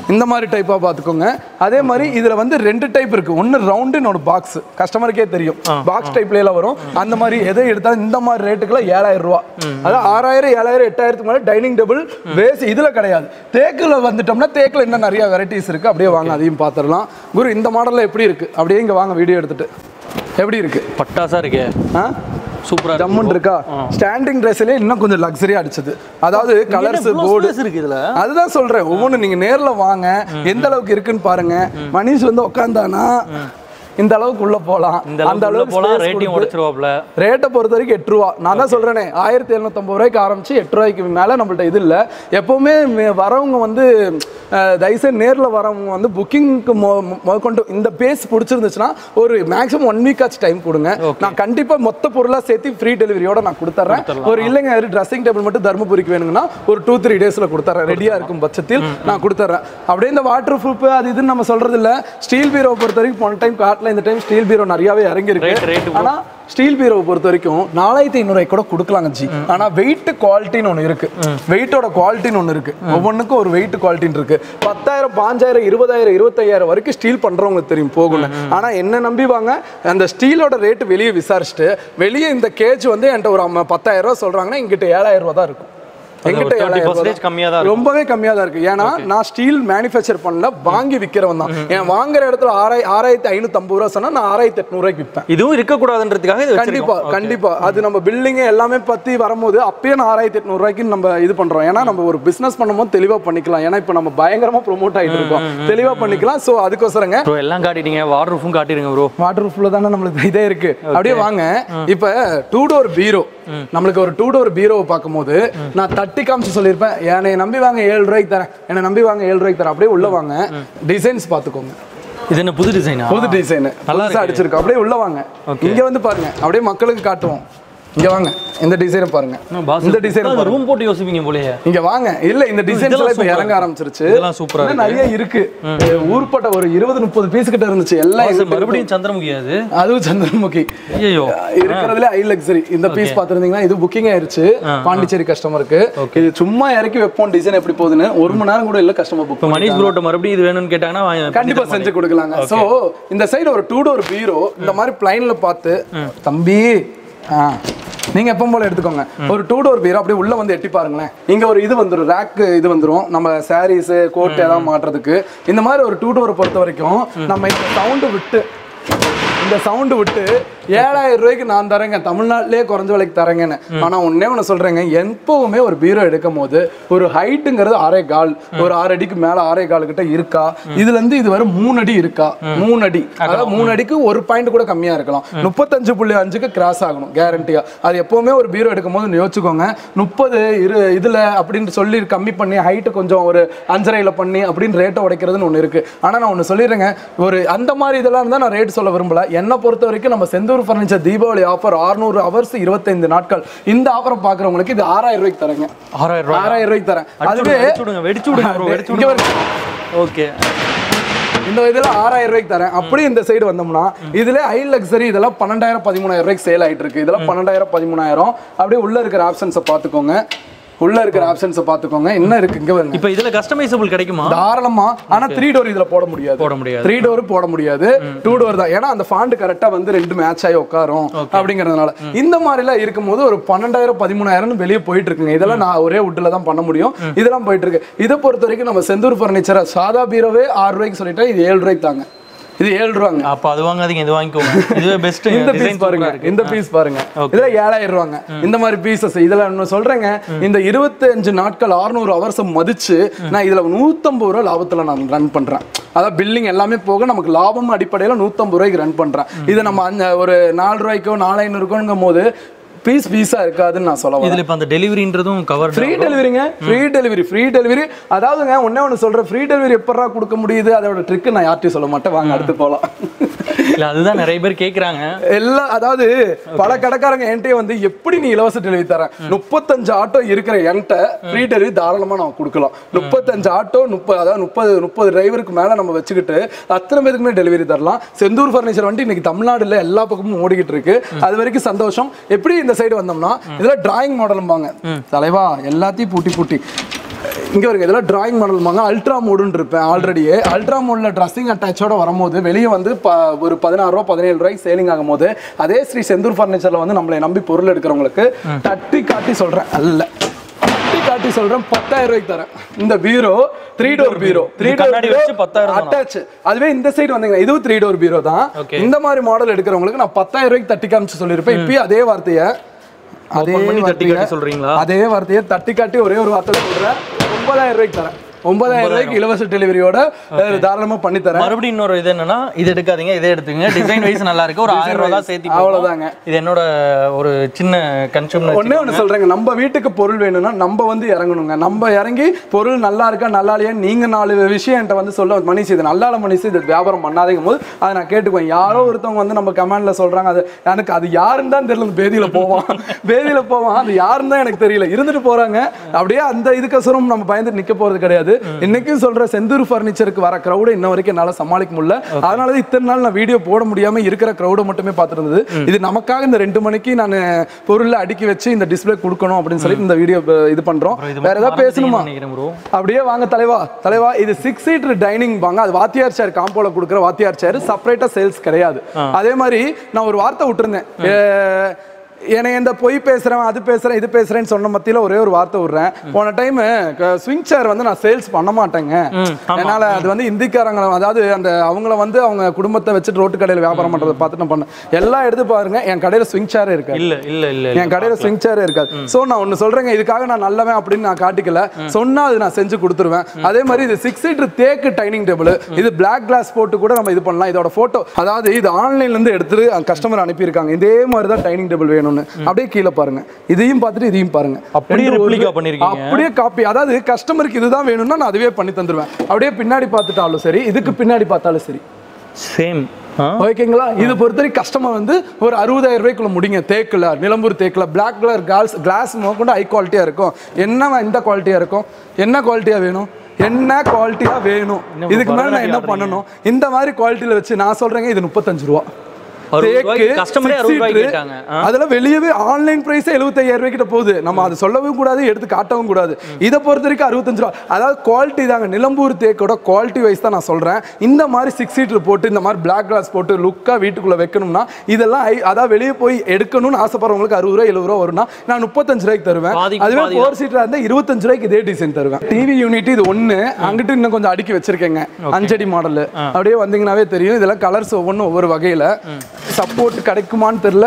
இந்த மாதிரி டைப்பாக பார்த்துக்கோங்க அதே மாதிரி இதில் வந்து ரெண்டு டைப் இருக்கு ஒன்று ரவுண்டு இன்னொரு பாக்ஸ் கஸ்டமருக்கே தெரியும் பாக்ஸ் டைப்ல வரும் அந்த மாதிரி எதை எடுத்தாலும் இந்த மாதிரி ரேட்டுக்குள்ள ஏழாயிரம் ரூபா அதாவது ஆறாயிரம் ஏழாயிரம் எட்டாயிரத்துக்கு மேலே டைனிங் டேபிள் வேஸ் இதில் கிடையாது தேக்கில் வந்துட்டோம்னா தேக்கில் இன்னும் நிறைய வெரைட்டிஸ் இருக்கு அப்படியே வாங்க அதையும் பார்த்துடலாம் குரு இந்த மாடலில் எப்படி இருக்கு அப்படியே இங்கே வாங்க வீடியோ எடுத்துட்டு எப்படி இருக்கு பட்டாசா இருக்கே ஆ சூப்பரா இருக்கு ஜம்முன் இருக்கா ஸ்டாண்டிங் ட்ரெஸ்ல இன்னும் கொஞ்சம் லக்ஸரியா அடிச்சது அதாவது கலர்ஸ் இவ்வளவு போர்டு space இருக்கு இதுல அதுதான் சொல்றேன் ஒவ்வொன்று நீங்க நேர்ல வாங்க எந்த அளவுக்கு இருக்குன்னு பாருங்க மனிஷ் வந்து உட்காந்தானா இந்த அளவுக்கு உள்ள போலாம் இந்த அளவுக்கு உள்ள போலாம் ரேட்டிங் உடைச்சிருவாப்ல ரேட்டை பொறுத்த வரைக்கும் எட்டு ரூபா நான் தான் சொல்றேனே ஆயிரத்தி எழுநூத்தம்பது ரூபாய்க்கு ஆரம்பிச்சு எட்டு ரூபாய்க்கு மேல நம்மள்ட்ட இது இல்ல எப்பவுமே மே- வரவங்க வந்து அஹ், தயவுசெய்து நேர்ல வரவங்க வந்து புக்கிங்க்கு முதற்கொண்டு இந்த பேஸ் பிடிச்சிருந்துச்சுன்னா ஒரு மேக்ஸிமம் ஒன் வீக் ஆச்சு டைம் கொடுங்க நான் கண்டிப்பா மொத்த பொருளா சேர்த்து ஃப்ரீ டெலிவரியோட நான் கொடுத்துட்றேன் ஒரு இல்லைங்க ட்ரெஸ்ஸிங் டேபிள் மட்டும் தர்மபுரிக்கு வேணுங்கன்னா ஒரு டூ த்ரீ டேஸ்ல கொடுத்துட்றேன் ரெடியா இருக்கும் பட்சத்தில் நான் கொடுத்துட்றேன் அப்படியே இந்த வாட்டர் ப்ரூஃப் அது இதுன்னு நம்ம சொல்றது இல்ல ஸ்டீல் பீரோ பொறுத்த வரைக்கும் போன டைம் காட்டில் இந்த டைம் ஸ்டீல் பீரோ நிறையவே இறங்கி Rate, rate இருக்கு ஆனா ஸ்டீல் பீரோவை பொறுத்த வரைக்கும் நாலாயிரத்தி ஐநூறு கூட கொடுக்கலாங்க ஜி ஆனா வெயிட் குவாலிட்டின்னு ஒன்று இருக்கு வெயிட்டோட குவாலிட்டின்னு ஒன்று இருக்கு ஒவ்வொன்றுக்கும் ஒரு வெயிட் குவாலிட்டின்னு இருக்கு பத்தாயிரம் பாஞ்சாயிரம் இருபதாயிரம் இருபத்தையாயிரம் வரைக்கும் ஸ்டீல் பண்றவங்களுக்கு தெரியும் போகணும் ஆனா என்ன நம்பி வாங்க அந்த ஸ்டீலோட ரேட் வெளியே விசாரிச்சுட்டு வெளியே இந்த கேஜ் வந்து என்கிட்ட ஒரு அம்ம- பத்தாயிரம் ரூபா சொல்றாங்கன்னா இங்கிட்ட ஏழாயிரம் ரூபா தான் இருக்கும் எங்கிட்ட ஒரு 30% ஏழாயிரம் ரூபா தான். கம்மியா தான் இருக்கும். ரொம்பவே கம்மியா தான் இருக்கு ஏன்னா நான் ஸ்டீல் மேனுஃபேக்சர் பண்ணல வாங்கி விற்கிறவன் தான் ஏன் வாங்குற இடத்துல ஆறாய் ஆறாயிரத்தி ஐநூத்தி ஐம்பது ரூபா சொன்னா நான் ஆறாயிரத்தி எட்நூறுவாய்க்கு விற்பேன் இதுவும் இருக்கக்கூடாதுன்றதுக்காக இது கண்டிப்பா வச்சிருக்கோம். கண்டிப்பா அது நம்ம பில்டிங் எல்லாமே பத்தி வரும்போது அப்பயே நான் ஆறாயிரத்தி எட்நூறு ரூபாய்க்கு நம்ம இது பண்றோம் ஏன்னா நம்ம ஒரு பிசினஸ் பண்ணும்போது தெளிவா பண்ணிக்கலாம் ஏன்னா இப்போ நம்ம பயங்கரமா ப்ரோமோட் ஆயிட்டு இருக்கோம் தெளிவா பண்ணிக்கலாம் சோ அதுக்கோசரங்க ப்ரோ எல்லாம் காட்டிட்டீங்க வாட்டர் ரூஃபும் காட்டிடுங்க ப்ரோ வாட்டர் ப்ரூஃப்ல தானே நம்மளுக்கு இதே இருக்கு அப்படியே வாங்க இப்ப டூ டோர் பீரோ நம்மளுக்கு ஒரு டூ டோர் பீரோவை பார்க்கும்போது நான் தட்டி காமிச்சு சொல்லியிருப்பேன் என்னை நம்பி வாங்க ஏழு ரூபாய்க்கு தரேன் என்னை நம்பி வாங்க ஏழு ரூபாய்க்கு தரேன் அப்படியே உள்ள வாங்க டிசைன்ஸ் பார்த்துக்கோங்க இது என்ன புது டிசைனா புது டிசைன் நல்லா புதுசா அடிச்சிருக்கோம் அப்படியே உள்ள வாங்க இங்க வந்து பாருங்க அப்படியே மக்களுக்கு காட்டுவோம் இங்க வாங்க இந்த டிசைனை பாருங்க இந்த டிசைன் ரூம் போட்டு யோசிப்பீங்க போலயே இங்க வாங்க இல்ல இந்த டிசைன்ஸ் இதெல்லாம் எல்லாம் இப்ப சூப்பரா இறங்க இருக்கு. ஆரம்பிச்சிருச்சு இதெல்லாம் சூப்பரா இன்னும் நிறைய இருக்கு ஊர்பட்ட ஒரு இருபது முப்பது பீஸ் கிட்ட இருந்துச்சு எல்லாம் சார், எங்கிட்ட மறுபடியும் சந்திரமுகி அது இருக்கு. அதுவும் சந்திரமுகி ஐயோ இருக்கிறதுல ஹை லக்ஸரி இந்த பீஸ் பாத்துருந்தீங்கன்னா இது புக்கிங் ஆயிருச்சு பாண்டிச்சேரி கஸ்டமருக்கு இது சும்மா இறக்கி வைப்போம் டிசைன் எப்படி போகுதுன்னு ஒரு மணி நேரம் கூட இல்ல கஸ்டமர் புக் இப்போ மணிஷ் ப்ரோட்ட மறுபடியும் இது வேணும்னு கேட்டாங்கன்னா வாங்கி- கண்டிப்பா செஞ்சு கொடுக்கலாங்க சோ இந்த சைடு ஒரு டூ டோர் பீரோ இந்த மாதிரி பிளைன்ல பார்த்து தம்பி ஆ நீங்க எப்பவும் போல எடுத்துக்கோங்க ஒரு டூ டோர் பீரோ அப்படியே உள்ள வந்து எட்டி பாருங்களேன் இங்க ஒரு இது வந்துரும் ரேக் இது வந்துரும் நம்ம சாரீஸ் கோட் எல்லாம் மாட்டுறதுக்கு இந்த மாதிரி ஒரு டூ டோரை பொறுத்த வரைக்கும் நம்ம இந்த சவுண்டு விட்டு இந்த சவுண்டு விட்டு ஏழாயிரம் ரூபாய்க்கு நான் தரேங்க தமிழ்நாட்டிலே குறைஞ்ச விலைக்கு தரேங்கன்னு ஆனா ஒன்னே ஒன்று சொல்றேங்க எப்பவுமே ஒரு பீரோ எடுக்கும் போது ஒரு ஹைட்டுங்கிறது ஆறே கால் ஒரு ஆறு அடிக்கு மேல ஆறே கால் கிட்ட இருக்கா இதுல இருந்து இது வரை மூணு அடி இருக்கா மூணு அடி அதாவது மூணு அடிக்கு ஒரு பாயிண்ட் கூட கம்மியா இருக்கலாம் முப்பத்தஞ்சு புள்ளி அஞ்சுக்கு கிராஸ் ஆகணும் கேரண்டியா அது எப்பவுமே ஒரு பீரோ எடுக்கும் போது யோசிச்சுக்கோங்க முப்பது இரு இதுல அப்படின்னு சொல்லி கம்மி பண்ணி ஹைட்டு கொஞ்சம் ஒரு அஞ்சரையில பண்ணி அப்படின்னு ரேட்டை உடைக்கிறதுன்னு ஒன்று இருக்கு ஆனா நான் ஒன்று சொல்லிடுறேங்க ஒரு அந்த மாதிரி இதெல்லாம் இருந்தால் நான் ரேட் சொல்ல விரும்பல என்னை பொறுத்த வரைக்கும் நம்ம Senthur furniture Deepavali offer 600 hours இருபத்தைந்து நாட்கள் இந்த ஆஃபரை பார்க்குறவங்களுக்கு இது ஆறாயிரம் ரூபாய்க்கு தரேங்க ஆறாயிரம் ரூபாய் ஆறாயிரம் ரூபாய்க்கு தரேன் அதுவே அதுவே வெடிச்சு விடுங்க வெடிச்சு விடுங்க bro, வெடிச்சு இங்க விடுங்க பாருங்க. ஓகே இந்த இதுல ஆறாயிரம் ரூபாய்க்கு தரேன் அப்படி இந்த சைடு வந்தோம்னா இதுல ஹை லக்ஸரி இதெல்லாம் பன்னெண்டாயிரம் பதிமூணாயிரம் ரூபாய்க்கு சேல் ஆயிட்டு இருக்கு இதெல்லாம் பன்னெண்டாயிரம் பதிமூணாயிரம் அப்படியே உள்ள இருக்கிற ஆப்ஷன்ஸை பார்த்துக்கோங்க உள்ள இருக்கிற ஆப்ஷன்ஸை பார்த்துக்கோங்க என்ன இருக்கு இங்க பாருங்க இப்போ இதுல கஸ்டமைசபிள் கிடைக்குமா தாராளமா ஆனா த்ரீ டோர் இதுல போட முடியாது போட முடியாது த்ரீ டோர் போட முடியாது டூ டோர் தான் ஏன்னா அந்த ஃபாண்ட் கரெக்டா வந்து ரெண்டு மேட்ச் ஆகி உட்காரும் அப்படிங்கறதுனால இந்த மாதிரி எல்லாம் இருக்கும்போது ஒரு பன்னெண்டாயிரம் பதிமூணாயிரம் வெளியே போயிட்டு இருக்குங்க இதெல்லாம் நான் ஒரே வுட்ல தான் பண்ண முடியும் இதெல்லாம் போயிட்டு இருக்கு இதை பொறுத்த வரைக்கும் நம்ம செந்தூர் பர்னிச்சர் சாதா பீரோவே ஆறு ரூபாய்க்கு சொல்லிட்டா இது ஏழு ரூபாய்க்கு தாங்க இது ஏழு ரூபாங்க அப்ப அது வாங்காதீங்க இது வாங்கிக்கோங்க இதுவே பெஸ்ட் இந்த பீஸ் பாருங்க இந்த பீஸ் பாருங்க இதுல ஏழாயிரம் ரூபாங்க இந்த மாதிரி பீசஸ் இதுல ஒண்ணு சொல்றேங்க இந்த இருபத்தஞ்சு நாட்கள் 600 ஹவர்ஸ் மதிச்சு நான் இதுல நூத்தம்பது ரூபா லாபத்துல நான் ரன் பண்றேன் அதாவது பில்லிங் எல்லாமே போக நமக்கு லாபம் அடிப்படையில நூத்தம்பது ரூபாய்க்கு ரன் பண்றேன் இது நம்ம அந்த ஒரு நாலு ரூபாய்க்கோ நாலு ஐநூறுக்கோங்கும் போது பீஸ் பீஸா இருக்காதுன்னு நான் சொல்ல வரேன் இதுல இப்ப அந்த டெலிவரின்றதும் கவர் ஃப்ரீ டெலிவரிங்க ஃப்ரீ டெலிவரி ஃப்ரீ டெலிவரி அதாவதுங்க ஒண்ணே ஒன்று சொல்றேன் ஃப்ரீ டெலிவரி எப்படா கொடுக்க முடியுது அதோட ட்ரிக் நான் யார்ட்டையும் சொல்ல மாட்டேன் வாங்க அடுத்து போகலாம் இல்ல அதுதான் நிறைய பேர் கேக்குறாங்க எல்லாம் அதாவது பல கடைக்காரங்க என்கிட்ட வந்து எப்படி நீ இலவச டெலிவரி தரேன் முப்பத்தஞ்சு ஆட்டோ இருக்கிற என்கிட்ட ஃப்ரீ டெலிவரி தாராளமா நம்ம கொடுக்கலாம் முப்பத்தஞ்சு ஆட்டோ முப்பது அதாவது முப்பது முப்பது டிரைவருக்கு மேல நம்ம வச்சுக்கிட்டு அத்தனை பேருக்குமே டெலிவரி தரலாம் செந்தூர் ஃபர்னிச்சர் வந்துட்டு இன்னைக்கு தமிழ்நாடுல எல்லா பக்கமும் ஓடிக்கிட்டு இருக்கு அது வரைக்கும் சந்தோஷம் எப்படி இந்த சைடு வந்தோம்னா இதுல டிராயிங் மாடலும்பாங்க தலைவா எல்லாத்தையும் பூட்டி பூட்டி இங்க வருங்க இதெல்லாம் டிராயிங் மாடல் வாங்க அல்ட்ரா மோடுன்னு இருப்பேன் ஆல்ரெடியே அல்ட்ரா மோட்ல ட்ரெஸ்ஸிங் அட்டாச்சோட வரும்போது வெளியே வந்து ப- ஒரு பதினாறு ரூபா பதினேழு ரூபாய்க்கு சேலிங் ஆகும்போது அதே ஸ்ரீ செந்தூர் ஃபர்னிச்சர்ல வந்து நம்மளை நம்பி பொருள் எடுக்கிறவங்களுக்கு தட்டி காட்டி சொல்றேன் அல்ல தட்டி காட்டி சொல்றேன் பத்தாயிரம் ரூபாய்க்கு தரேன் இந்த bureau three door bureau three இது கண்ணாடி வச்சு 10,000 தானா? அட்டாச் அதுவே இந்த சைடு வந்தீங்கன்னா இதுவும் த்ரீ டோர் பீரோ தான் Okay. இந்த மாதிரி மாடல் எடுக்கிறவங்களுக்கு நான் பத்தாயிரம் ரூபாய்க்கு தட்டி காமிச்சு சொல்லியிருப்பேன் இப்பயும் அதே வார்த்தையை அதே Open பண்ணி தட்டி வார்த்தையை காட்டி சொல்றீங்களா? அதே வார்த்தையை தட்டி காட்டி ஒரே ஒரு வார்த்தை சொல்றேன் ஒன்பதாயிரம் ரூபாய்க்கு தரேன் ஒன்பதாயிரம் ரூபாய்க்கு இலவச டெலிவரியோட அஹ், தாராளமா பண்ணி தரேன் மறுபடியும் இன்னொரு இது என்னன்னா இது எடுக்காதீங்க இதை எடுத்துங்க டிசைன் வைஸ் நல்லா இருக்கு ஒரு ஆயிரம் ரூபாய் தான் சேர்த்தி போகும். அவ்வளவுதாங்க. இது என்னோட ஒரு சின்ன கன்சூமர் ஒண்ணே ஒண்ணு சொல்றேங்க நம்ம வீட்டுக்கு பொருள் வேணும்னா நம்ம வந்து இறங்கணுங்க நம்ம இறங்கி பொருள் நல்லா இருக்கா நல்லா இல்லையா நீங்க நாலு விஷயம் என்கிட்ட வந்து சொல்ல மனுஷி இது நல்லா இல்ல மனுஷி இது வியாபாரம் பண்ணாதீங்க போது அதை நான் கேட்டுக்குவேன் யாரோ ஒருத்தவங்க வந்து நம்ம கமெண்ட்ல சொல்றாங்க அது எனக்கு அது யாருன்னு தான் தெரியல இந்த பேதியில போவான் பேதியில போவான் அது யாருன்னு தான் எனக்கு தெரியல இருந்துட்டு போறாங்க அப்படியே அந்த இதுக்கசரம் நம்ம பயந்துட்டு நிக்க போறது கிடையாது இன்னைக்கும் சொல்ற செந்தூர் ஃபர்னிச்சருக்கு வர கிரௌட இன்ன வரைக்கும் என்னால சமாளிக்க முடியல அதனால தான் இத்தனை நாள் நான் வீடியோ போட முடியாம இருக்கிற கிரௌட மட்டுமே பார்த்துட்டு இருந்தது இது நமக்காக இந்த ரெண்டு மணிக்கு நான் பொருளை அடுக்கி வச்சு இந்த டிஸ்ப்ளே கொடுக்கணும் அப்படின்னு சொல்லி இந்த வீடியோ இது பண்றோம் வேற ஏதாவது பேசணுமா நினைக்கிறேன் ப்ரோ அப்படியே வாங்க தலைவா தலைவா இது சிக்ஸ் சீட்டர் டைனிங் வாங்க அது வாத்தியார் சேர் காம்போல கொடுக்குற வாத்தியார் சேர் செப்பரேட்டா சேல்ஸ் கிடையாது அதே மாதிரி நான் ஒரு வார்த்தை விட்டுருந்தேன் ஏ, என்னை இந்த பொய் பேசுறேன் அது பேசுறேன் இது பேசுறேன்னு சொன்ன மத்தியில ஒரே ஒரு வார்த்தை விடுறேன் போன டைம் ஸ்விங் சேர் வந்து நான் சேல்ஸ் பண்ண மாட்டேங்க என்னால அது வந்து இந்திக்காரங்க அதாவது அந்த அவங்கள வந்து அவங்க குடும்பத்தை வச்சுட்டு ரோட்டு கடையில் வியாபாரம் பண்றதை பார்த்து நான் பண்ணேன் எல்லாம் எடுத்து பாருங்க என் கடையில ஸ்விங் சேரே இருக்கு இல்ல இல்ல இல்ல என் கடையில ஸ்விங் சேர் இருக்காது சோ நான் ஒன்னு சொல்றேங்க இதுக்காக நான் நல்லவன் அப்படின்னு நான் காட்டிக்கல சொன்னா அது நான் செஞ்சு கொடுத்துருவேன் அதே மாதிரி இது சிக்ஸ் சீட்டர் தேக்கு டைனிங் டேபிள் இது பிளாக் கிளாஸ் போட்டு கூட நம்ம இது பண்ணலாம் இதோட போட்டோ அதாவது இது ஆன்லைன்ல இருந்து எடுத்து கஸ்டமர் அனுப்பியிருக்காங்க இதே மாதிரி தான் டைனிங் டேபிள் வேணும்னு அப்படியே கீழே பாருங்க இதையும் பார்த்துட்டு இதையும் பாருங்க அப்படியே ரெண்டு ஒரு- replica பண்ணிருக்கீங்க. அப்படியே காப்பி அதாவது கஸ்டமருக்கு இதுதான் வேணும்னா நான் அதுவே பண்ணி தந்துருவேன் அப்படியே பின்னாடி பார்த்துட்டாலும் சரி இதுக்கு பின்னாடி பார்த்தாலும் சரி சேம் ஓகேங்களா இது பொறுத்தவரைக்கும் கஸ்டமர் வந்து ஒரு அறுபதாயிரம் ரூபாய்க்குள்ள முடிங்க தேக்கில் நிலம்பூர் தேக்கில் பிளாக் கலர் கால்ஸ் கிளாஸ் கொண்டு ஹை குவாலிட்டியாக இருக்கும் என்ன எந்த குவாலிட்டியாக இருக்கும் என்ன குவாலிட்டியாக வேணும் என்ன குவாலிட்டியாக வேணும் இன்னும் இதுக்கு மேலே நான் என்ன பரவாயில்ல பண்ணணும் இந்த மாதிரி குவாலிட்டியில் வச்சு நான் சொல்கிறேங்க இது முப்பத்தஞ்சு ரூபா அறுபது தேக்கு, ரூபாய்க்கு customer ஏ six அறுபது ரூபாய்க்கு seater. கேட்டாங்க. ஆ. அதுல வெளியவே ஆன்லைன் பிரைஸ் எழுபத்தையாயிரம் ரூபாய் கிட்ட போகுது நம்ம அது சொல்லவும் கூடாது எடுத்து காட்டவும் கூடாது இதை பொறுத்த வரைக்கும் அறுபத்தஞ்சு ரூபா அதாவது குவாலிட்டி தாங்க நிலம்பூர் தேக்கோட குவாலிட்டி வைஸ் தான் நான் சொல்றேன் இந்த மாதிரி சிக்ஸ் சீட்டர் போட்டு இந்த மாதிரி பிளாக் கிளாஸ் போட்டு லுக்கா வீட்டுக்குள்ள வைக்கணும்னா இதெல்லாம் ஐ- அதாவது வெளியே போய் எடுக்கணும்னு ஆசைப்படுறவங்களுக்கு அறுபது ரூபா எழுபது ரூபா வரும்னா நான் முப்பத்தஞ்சு ரூபாய்க்கு தருவேன் பாதிக்கு அதுவே பாதி ஃபோர் சீட்டரா இருந்தா இருபத்தஞ்சு ரூபாய்க்கு இதே டிசைன் தருவேன் டிவி யூனிட் இது ஒண்ணு அங்கிட்டு இன்னும் கொஞ்சம் அடுக்கி வச்சிருக்கேங்க அஞ்சடி மாடல் அப்படியே வந்தீங்கன்னாவே தெரியும் இதெல்லாம் கலர்ஸ் ஒவ்வொன்றும் ஒவ்வொரு வகையில சப்போர்ட் கிடைக்குமான்னு தெரியல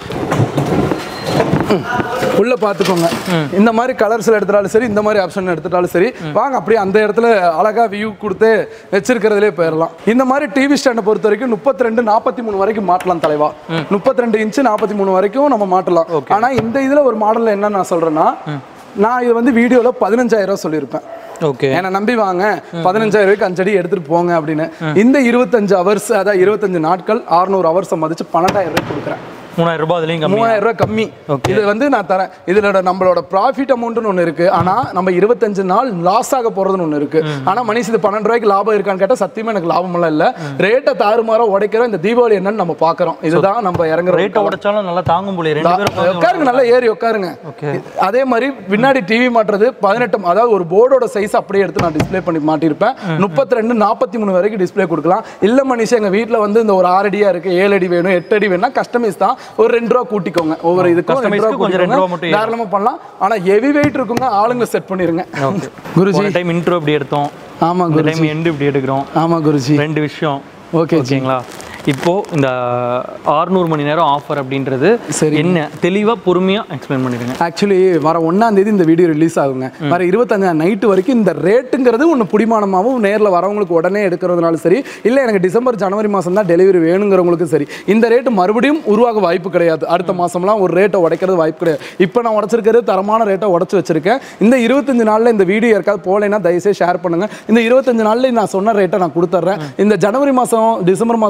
ம். உள்ள பாத்துக்கோங்க இந்த மாதிரி கலர்ஸ்ல எடுத்துட்டாலும் சரி இந்த மாதிரி ஆப்ஷன் எடுத்துட்டாலும் சரி வாங்க அப்படியே அந்த இடத்துல அழகா வியூ கொடுத்து வச்சிருக்கிறதுலே போயிடலாம் இந்த மாதிரி டிவி ஸ்டாண்டை பொறுத்த வரைக்கும் முப்பத்தி ரெண்டு நாற்பத்தி மூணு வரைக்கும் மாட்டலாம் தலைவா முப்பத்தி ரெண்டு இன்ச்சு நாற்பத்தி மூணு வரைக்கும் நம்ம மாட்டலாம் ஆனா இந்த இதுல ஒரு மாடல்ல என்ன நான் சொல்றேன்னா நான் இது வந்து வீடியோல பதினஞ்சாயிரம் ரூபாய் சொல்லியிருப்பேன் ஓகே என்னை நம்பி வாங்க பதினஞ்சாயிரம் ரூபாய்க்கு அஞ்சடி எடுத்துட்டு போங்க அப்படின்னு இந்த இருபத்தஞ்சு ஹவர்ஸ் அதாவது இருபத்தஞ்சு நாட்கள் அறுநூறு ஹவர்ஸை மதிச்சு பன்னெண்டாயிரம் ரூபாய் கொடுக்குறேன் மூணாயிரம் ரூபாய் அதுலயும் கம்மி மூவாயிரம் ரூபாய் கம்மி இது வந்து நான் தரேன் இதுல நம்மளோட ப்ராஃபிட் அமௌண்ட்னு ஒன்று இருக்கு ஆனா நம்ம இருபத்தஞ்சு நாள் லாஸ் ஆக போறதுன்னு ஒன்று இருக்கு ஆனா மனுஷன் இது பன்னெண்டு ரூபாய்க்கு லாபம் இருக்கான்னு கேட்டா சத்தியமா எனக்கு லாபம் எல்லாம் இல்ல ரேட்டை தாறுமாறா உடைக்கிறோம் இந்த தீபாவளி என்னன்னு நம்ம பாக்குறோம் இதுதான் நம்ம இறங்குற ரேட்டை உடைச்சாலும் நல்லா தாங்கும் போல ரெண்டு பேரும் உட்காந்து உட்காருங்க நல்லா ஏறி உட்காருங்க அதே மாதிரி பின்னாடி டிவி மாட்டுறது பதினெட்டு அதாவது ஒரு போர்டோட சைஸ் அப்படியே எடுத்து நான் டிஸ்ப்ளே பண்ணி மாட்டிருப்பேன் முப்பத்தி ரெண்டு நாற்பத்தி மூணு வரைக்கும் டிஸ்ப்ளே கொடுக்கலாம் இல்ல மனுஷன் எங்க வீட்ல வந்து இந்த ஒரு ஆறு அடியா இருக்கு ஏழு அடி வேணும் எட்டு அடி வேணும்னா கஸ்டமைஸ் தான் ஒரு ரெண்டு ரூபா கூட்டிக்கோங்க ஒவ்வொரு இதுக்கும் ரெண்டு ரூபா Customize-க்கு கொஞ்சம் ரெண்டு ரூபா மட்டும் கூட்டிக்கோங்க. தாராளமா பண்ணலாம் ஆனா ஹெவி வெயிட் இருக்குங்க ஆளுங்க செட் பண்ணிருங்க குருஜி போன டைம் இன்ட்ரோ இப்படி எடுத்தோம் ஆமா இந்த குருஜி டைம் எண்டு இப்படி எடுக்கிறோம் ஆமா குருஜி ரெண்டு விஷயம் ஓகே ஜி ஓகேங்களா இப்போ இந்த 600 மணி நேரம் ஆஃபர் அப்படின்றது சரி. என்ன தெளிவா பொறுமையா எக்ஸ்பிளைன் பண்ணிடுங்க ஆக்சுவலி வர ஒன்னாம் தேதி இந்த வீடியோ ரிலீஸ் ஆகுங்க வர இருபத்தஞ்சாம் நைட்டு வரைக்கும் இந்த ரேட்டுங்கிறது ஒன்று பிடிமானமாகவும் நேரில் வரவங்களுக்கு உடனே எடுக்கிறதுனாலும் சரி இல்லை எனக்கு டிசம்பர் ஜனவரி மாதம் தான் டெலிவரி வேணுங்கிறவங்களுக்கும் சரி இந்த ரேட்டு மறுபடியும் உருவாக வாய்ப்பு கிடையாது அடுத்த மாதம்லாம் ஒரு ரேட்டை உடைக்கிறது வாய்ப்பு கிடையாது இப்போ நான் உடச்சிருக்கிறது தரமான ரேட்டை உடச்சி வச்சிருக்கேன் இந்த இருபத்தஞ்சு நாளில் இந்த வீடியோ யாருக்காவது போகலைன்னா தயவுசெய்து ஷேர் பண்ணுங்க இந்த இருபத்தஞ்சு நாளில் நான் சொன்ன ரேட்டை நான் கொடுத்துட்றேன் இந்த ஜனவரி மாதம் டிசம்பர் மாதமா வேணும்னா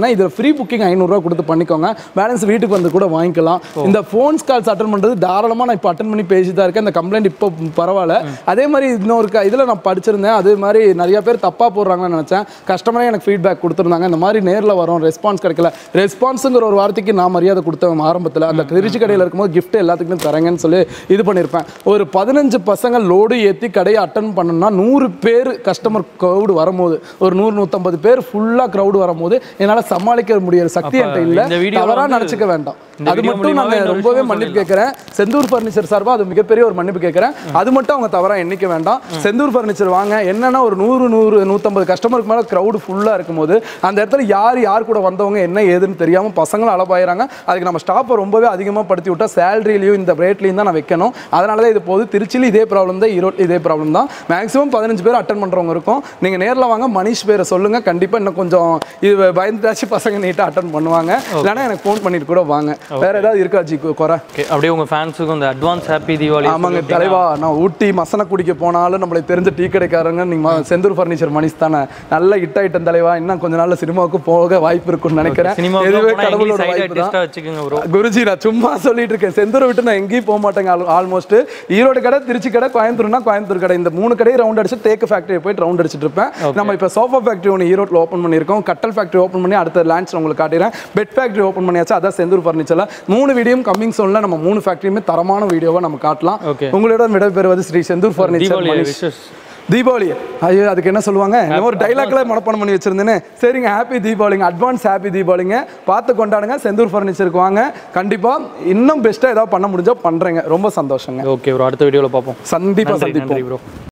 பண்ணேன் இதுல ஃப்ரீ புக்கிங் ஐநூறுரூவா கொடுத்து பண்ணிக்கோங்க பேலன்ஸ் வீட்டுக்கு வந்து கூட வாங்கிக்கலாம் இந்த ஃபோன்ஸ் கால்ஸ் அட்டன் பண்றது தாராளமா நான் இப்போ அட்டன் பண்ணி பேசி தான் இருக்கேன் இந்த கம்ப்ளைண்ட் இப்போ பரவாயில்ல அதே மாதிரி இன்னொரு க- இதுல நான் படிச்சிருந்தேன் அது மாதிரி நிறைய பேர் தப்பா போடுறாங்கன்னு நினைச்சேன் கஸ்டமரே எனக்கு ஃபீட்பேக் கொடுத்துருந்தாங்க இந்த மாதிரி நேர்ல வரும் ரெஸ்பான்ஸ் கிடைக்கல ரெஸ்பான்ஸுங்கிற ஒரு வார்த்தைக்கு நான் மரியாதை கொடுத்தேன் ஆரம்பத்துல அந்த திருச்சி கடையில் இருக்கும்போது gift எல்லாத்துக்குமே தரேங்கன்னு சொல்லி இது பண்ணியிருப்பேன் ஒரு பதினஞ்சு பசங்க லோடு ஏற்றி கடையை அட்டன் பண்ணணும்னா நூறு பேர் கஸ்டமர் க்ரௌடு வரும்போது ஒரு நூறு நூற்றம்பது பேர் ஃபுல்லாக க்ரௌடு வரும்போது என்னால் சமாளிக்க முடியாத சக்தி அப்ப என்கிட்ட இல்லை இந்த video தவறாக வந்து- நினச்சிக்க வேண்டாம் இந்த அது video மட்டும் மூலியமாவே நான் இன்னொரு ரொம்பவே விஷயம் மன்னிப்பு கேட்குறேன் செந்தூர் ஃபர்னிச்சர் சார்பாக அது மிகப்பெரிய ஒரு மன்னிப்பு கேட்குறேன் அது மட்டும் அவங்க தவறாக எண்ணிக்க வேண்டாம் செந்தூர் ஃபர்னிச்சர் வாங்க என்னன்னா ஒரு நூறு நூறு நூற்றம்பது கஸ்டமருக்கு மேலே க்ரௌடு ஃபுல்லாக இருக்கும்போது அந்த இடத்துல யார் யார் கூட வந்தவங்க என்ன ஏதுன்னு தெரியாமல் பசங்களும் அளவாயிறாங்க அதுக்கு நம்ம ஸ்டாப்பை ரொம்பவே அதிகமாக படுத்தி விட்டா சேலரிலையும் இந்த ரேட்லையும் தான் நான் வைக்கணும் அதனால தான் இது போகுது திருச்சியில் இதே ப்ராப்ளம் தான் ஈரோடு இதே ப்ராப்ளம் தான் மேக்ஸிமம் பதினஞ்சு பேர் அட்டன் பண்ணுறவங்க இருக்கும் நீங்கள் நேரில் வாங்க மனிஷ் பேரை சொல்லுங்க கண்டிப்பாக இன்னும் கொஞ்சம் இது பயந்துட்டாச்சு பசங்க நீட்டாக அட்டன் பண்ணுவாங்க இல்லைன்னா எனக்கு ஃபோன் பண்ணிட்டு கூட வாங்க வேற ஏதாவது இருக்கா ஜி குறை ஓகே அப்படியே உங்க ஃபேன்ஸுக்கும் இந்த அட்வான்ஸ் ஹாப்பி தீபாவளி ஆமாங்க தலைவா நான் ஊட்டி மசன குடிக்க போனாலும் நம்மளுக்கு தெரிஞ்ச டீ கடைக்காரங்க நீங்க ம- செந்தூர் ஃபர்னிச்சர் மணிஸ் தானே நல்ல ஹிட் ஐட்டம் தலைவா இன்னும் கொஞ்ச நாள்ல சினிமாவுக்கு போக வாய்ப்பு இருக்கும்னு நினைக்கிறேன் சினிமா எதுவே கடவுளோட சைடு வாய்ப்பு தான் ஆர்டிஸ்டா வச்சுக்கோங்க ப்ரோ குருஜி நான் சும்மா சொல்லிட்டு இருக்கேன் செந்தூரை விட்டு நான் எங்கேயும் போக மாட்டேங்க ஆல்மோஸ்ட் ஈரோடு கடை திருச்சி கடை கோயம்புத்தூர்னா கோயம்புத்தூர் கடை இந்த மூணு கடையை ரவுண்ட் அடிச்சு தேக்கு ஃபேக்டரி போயிட்டு ரவுண்ட் அடிச்சிட்டு இருப்பேன் நம்ம இப்போ சோஃபா ஃபேக்டரி ஒன்று ஈரோட்டில் ஓப்பன் பண்ணியிருக்கோம் கட்டல் ஃபேக்டரி ஓப்பன் பண்ணி அடுத்த லான்ச் உங்களுக்கு காட்டிடுறேன் பெட் ஃபேக்டரி ஓப்பன் பண்ணியாச்சு அதான் செந்தூர் ஃபர்னிச்சர்ல மூணு வீடியோவும் கம்மிங் சோன்ல நம்ம மூணு ஃபேக்டரியுமே தரமான வீடியோவை நம்ம காட்டலாம் Okay. உங்களிடம் விடைபெறுவது ஸ்ரீ செந்தூர் ஃபர்னிச்சர் தீபாவளி மணிஷ் விஷஸ் தீபாவளி ஐயோ அதுக்கு என்ன சொல்லுவாங்க இன்னும் ஒரு டைலாக்ல மனப்பாடம் பண்ணி வச்சிருந்தேனே சரிங்க ஹாப்பி தீபாவளிங்க அட்வான்ஸ் ஹாப்பி தீபாவளிங்க பார்த்து கொண்டாடுங்க செந்தூர் ஃபர்னிச்சருக்கு வாங்க கண்டிப்பா இன்னும் பெஸ்ட்டாக ஏதாவது பண்ண முடிஞ்சா பண்றேங்க ரொம்ப சந்தோஷங்க ஓகே ப்ரோ அடுத்த வீடியோல பார்ப்போம் சந்திப்பா நன்றி சந்திப்போம் நன்றி ப்ரோ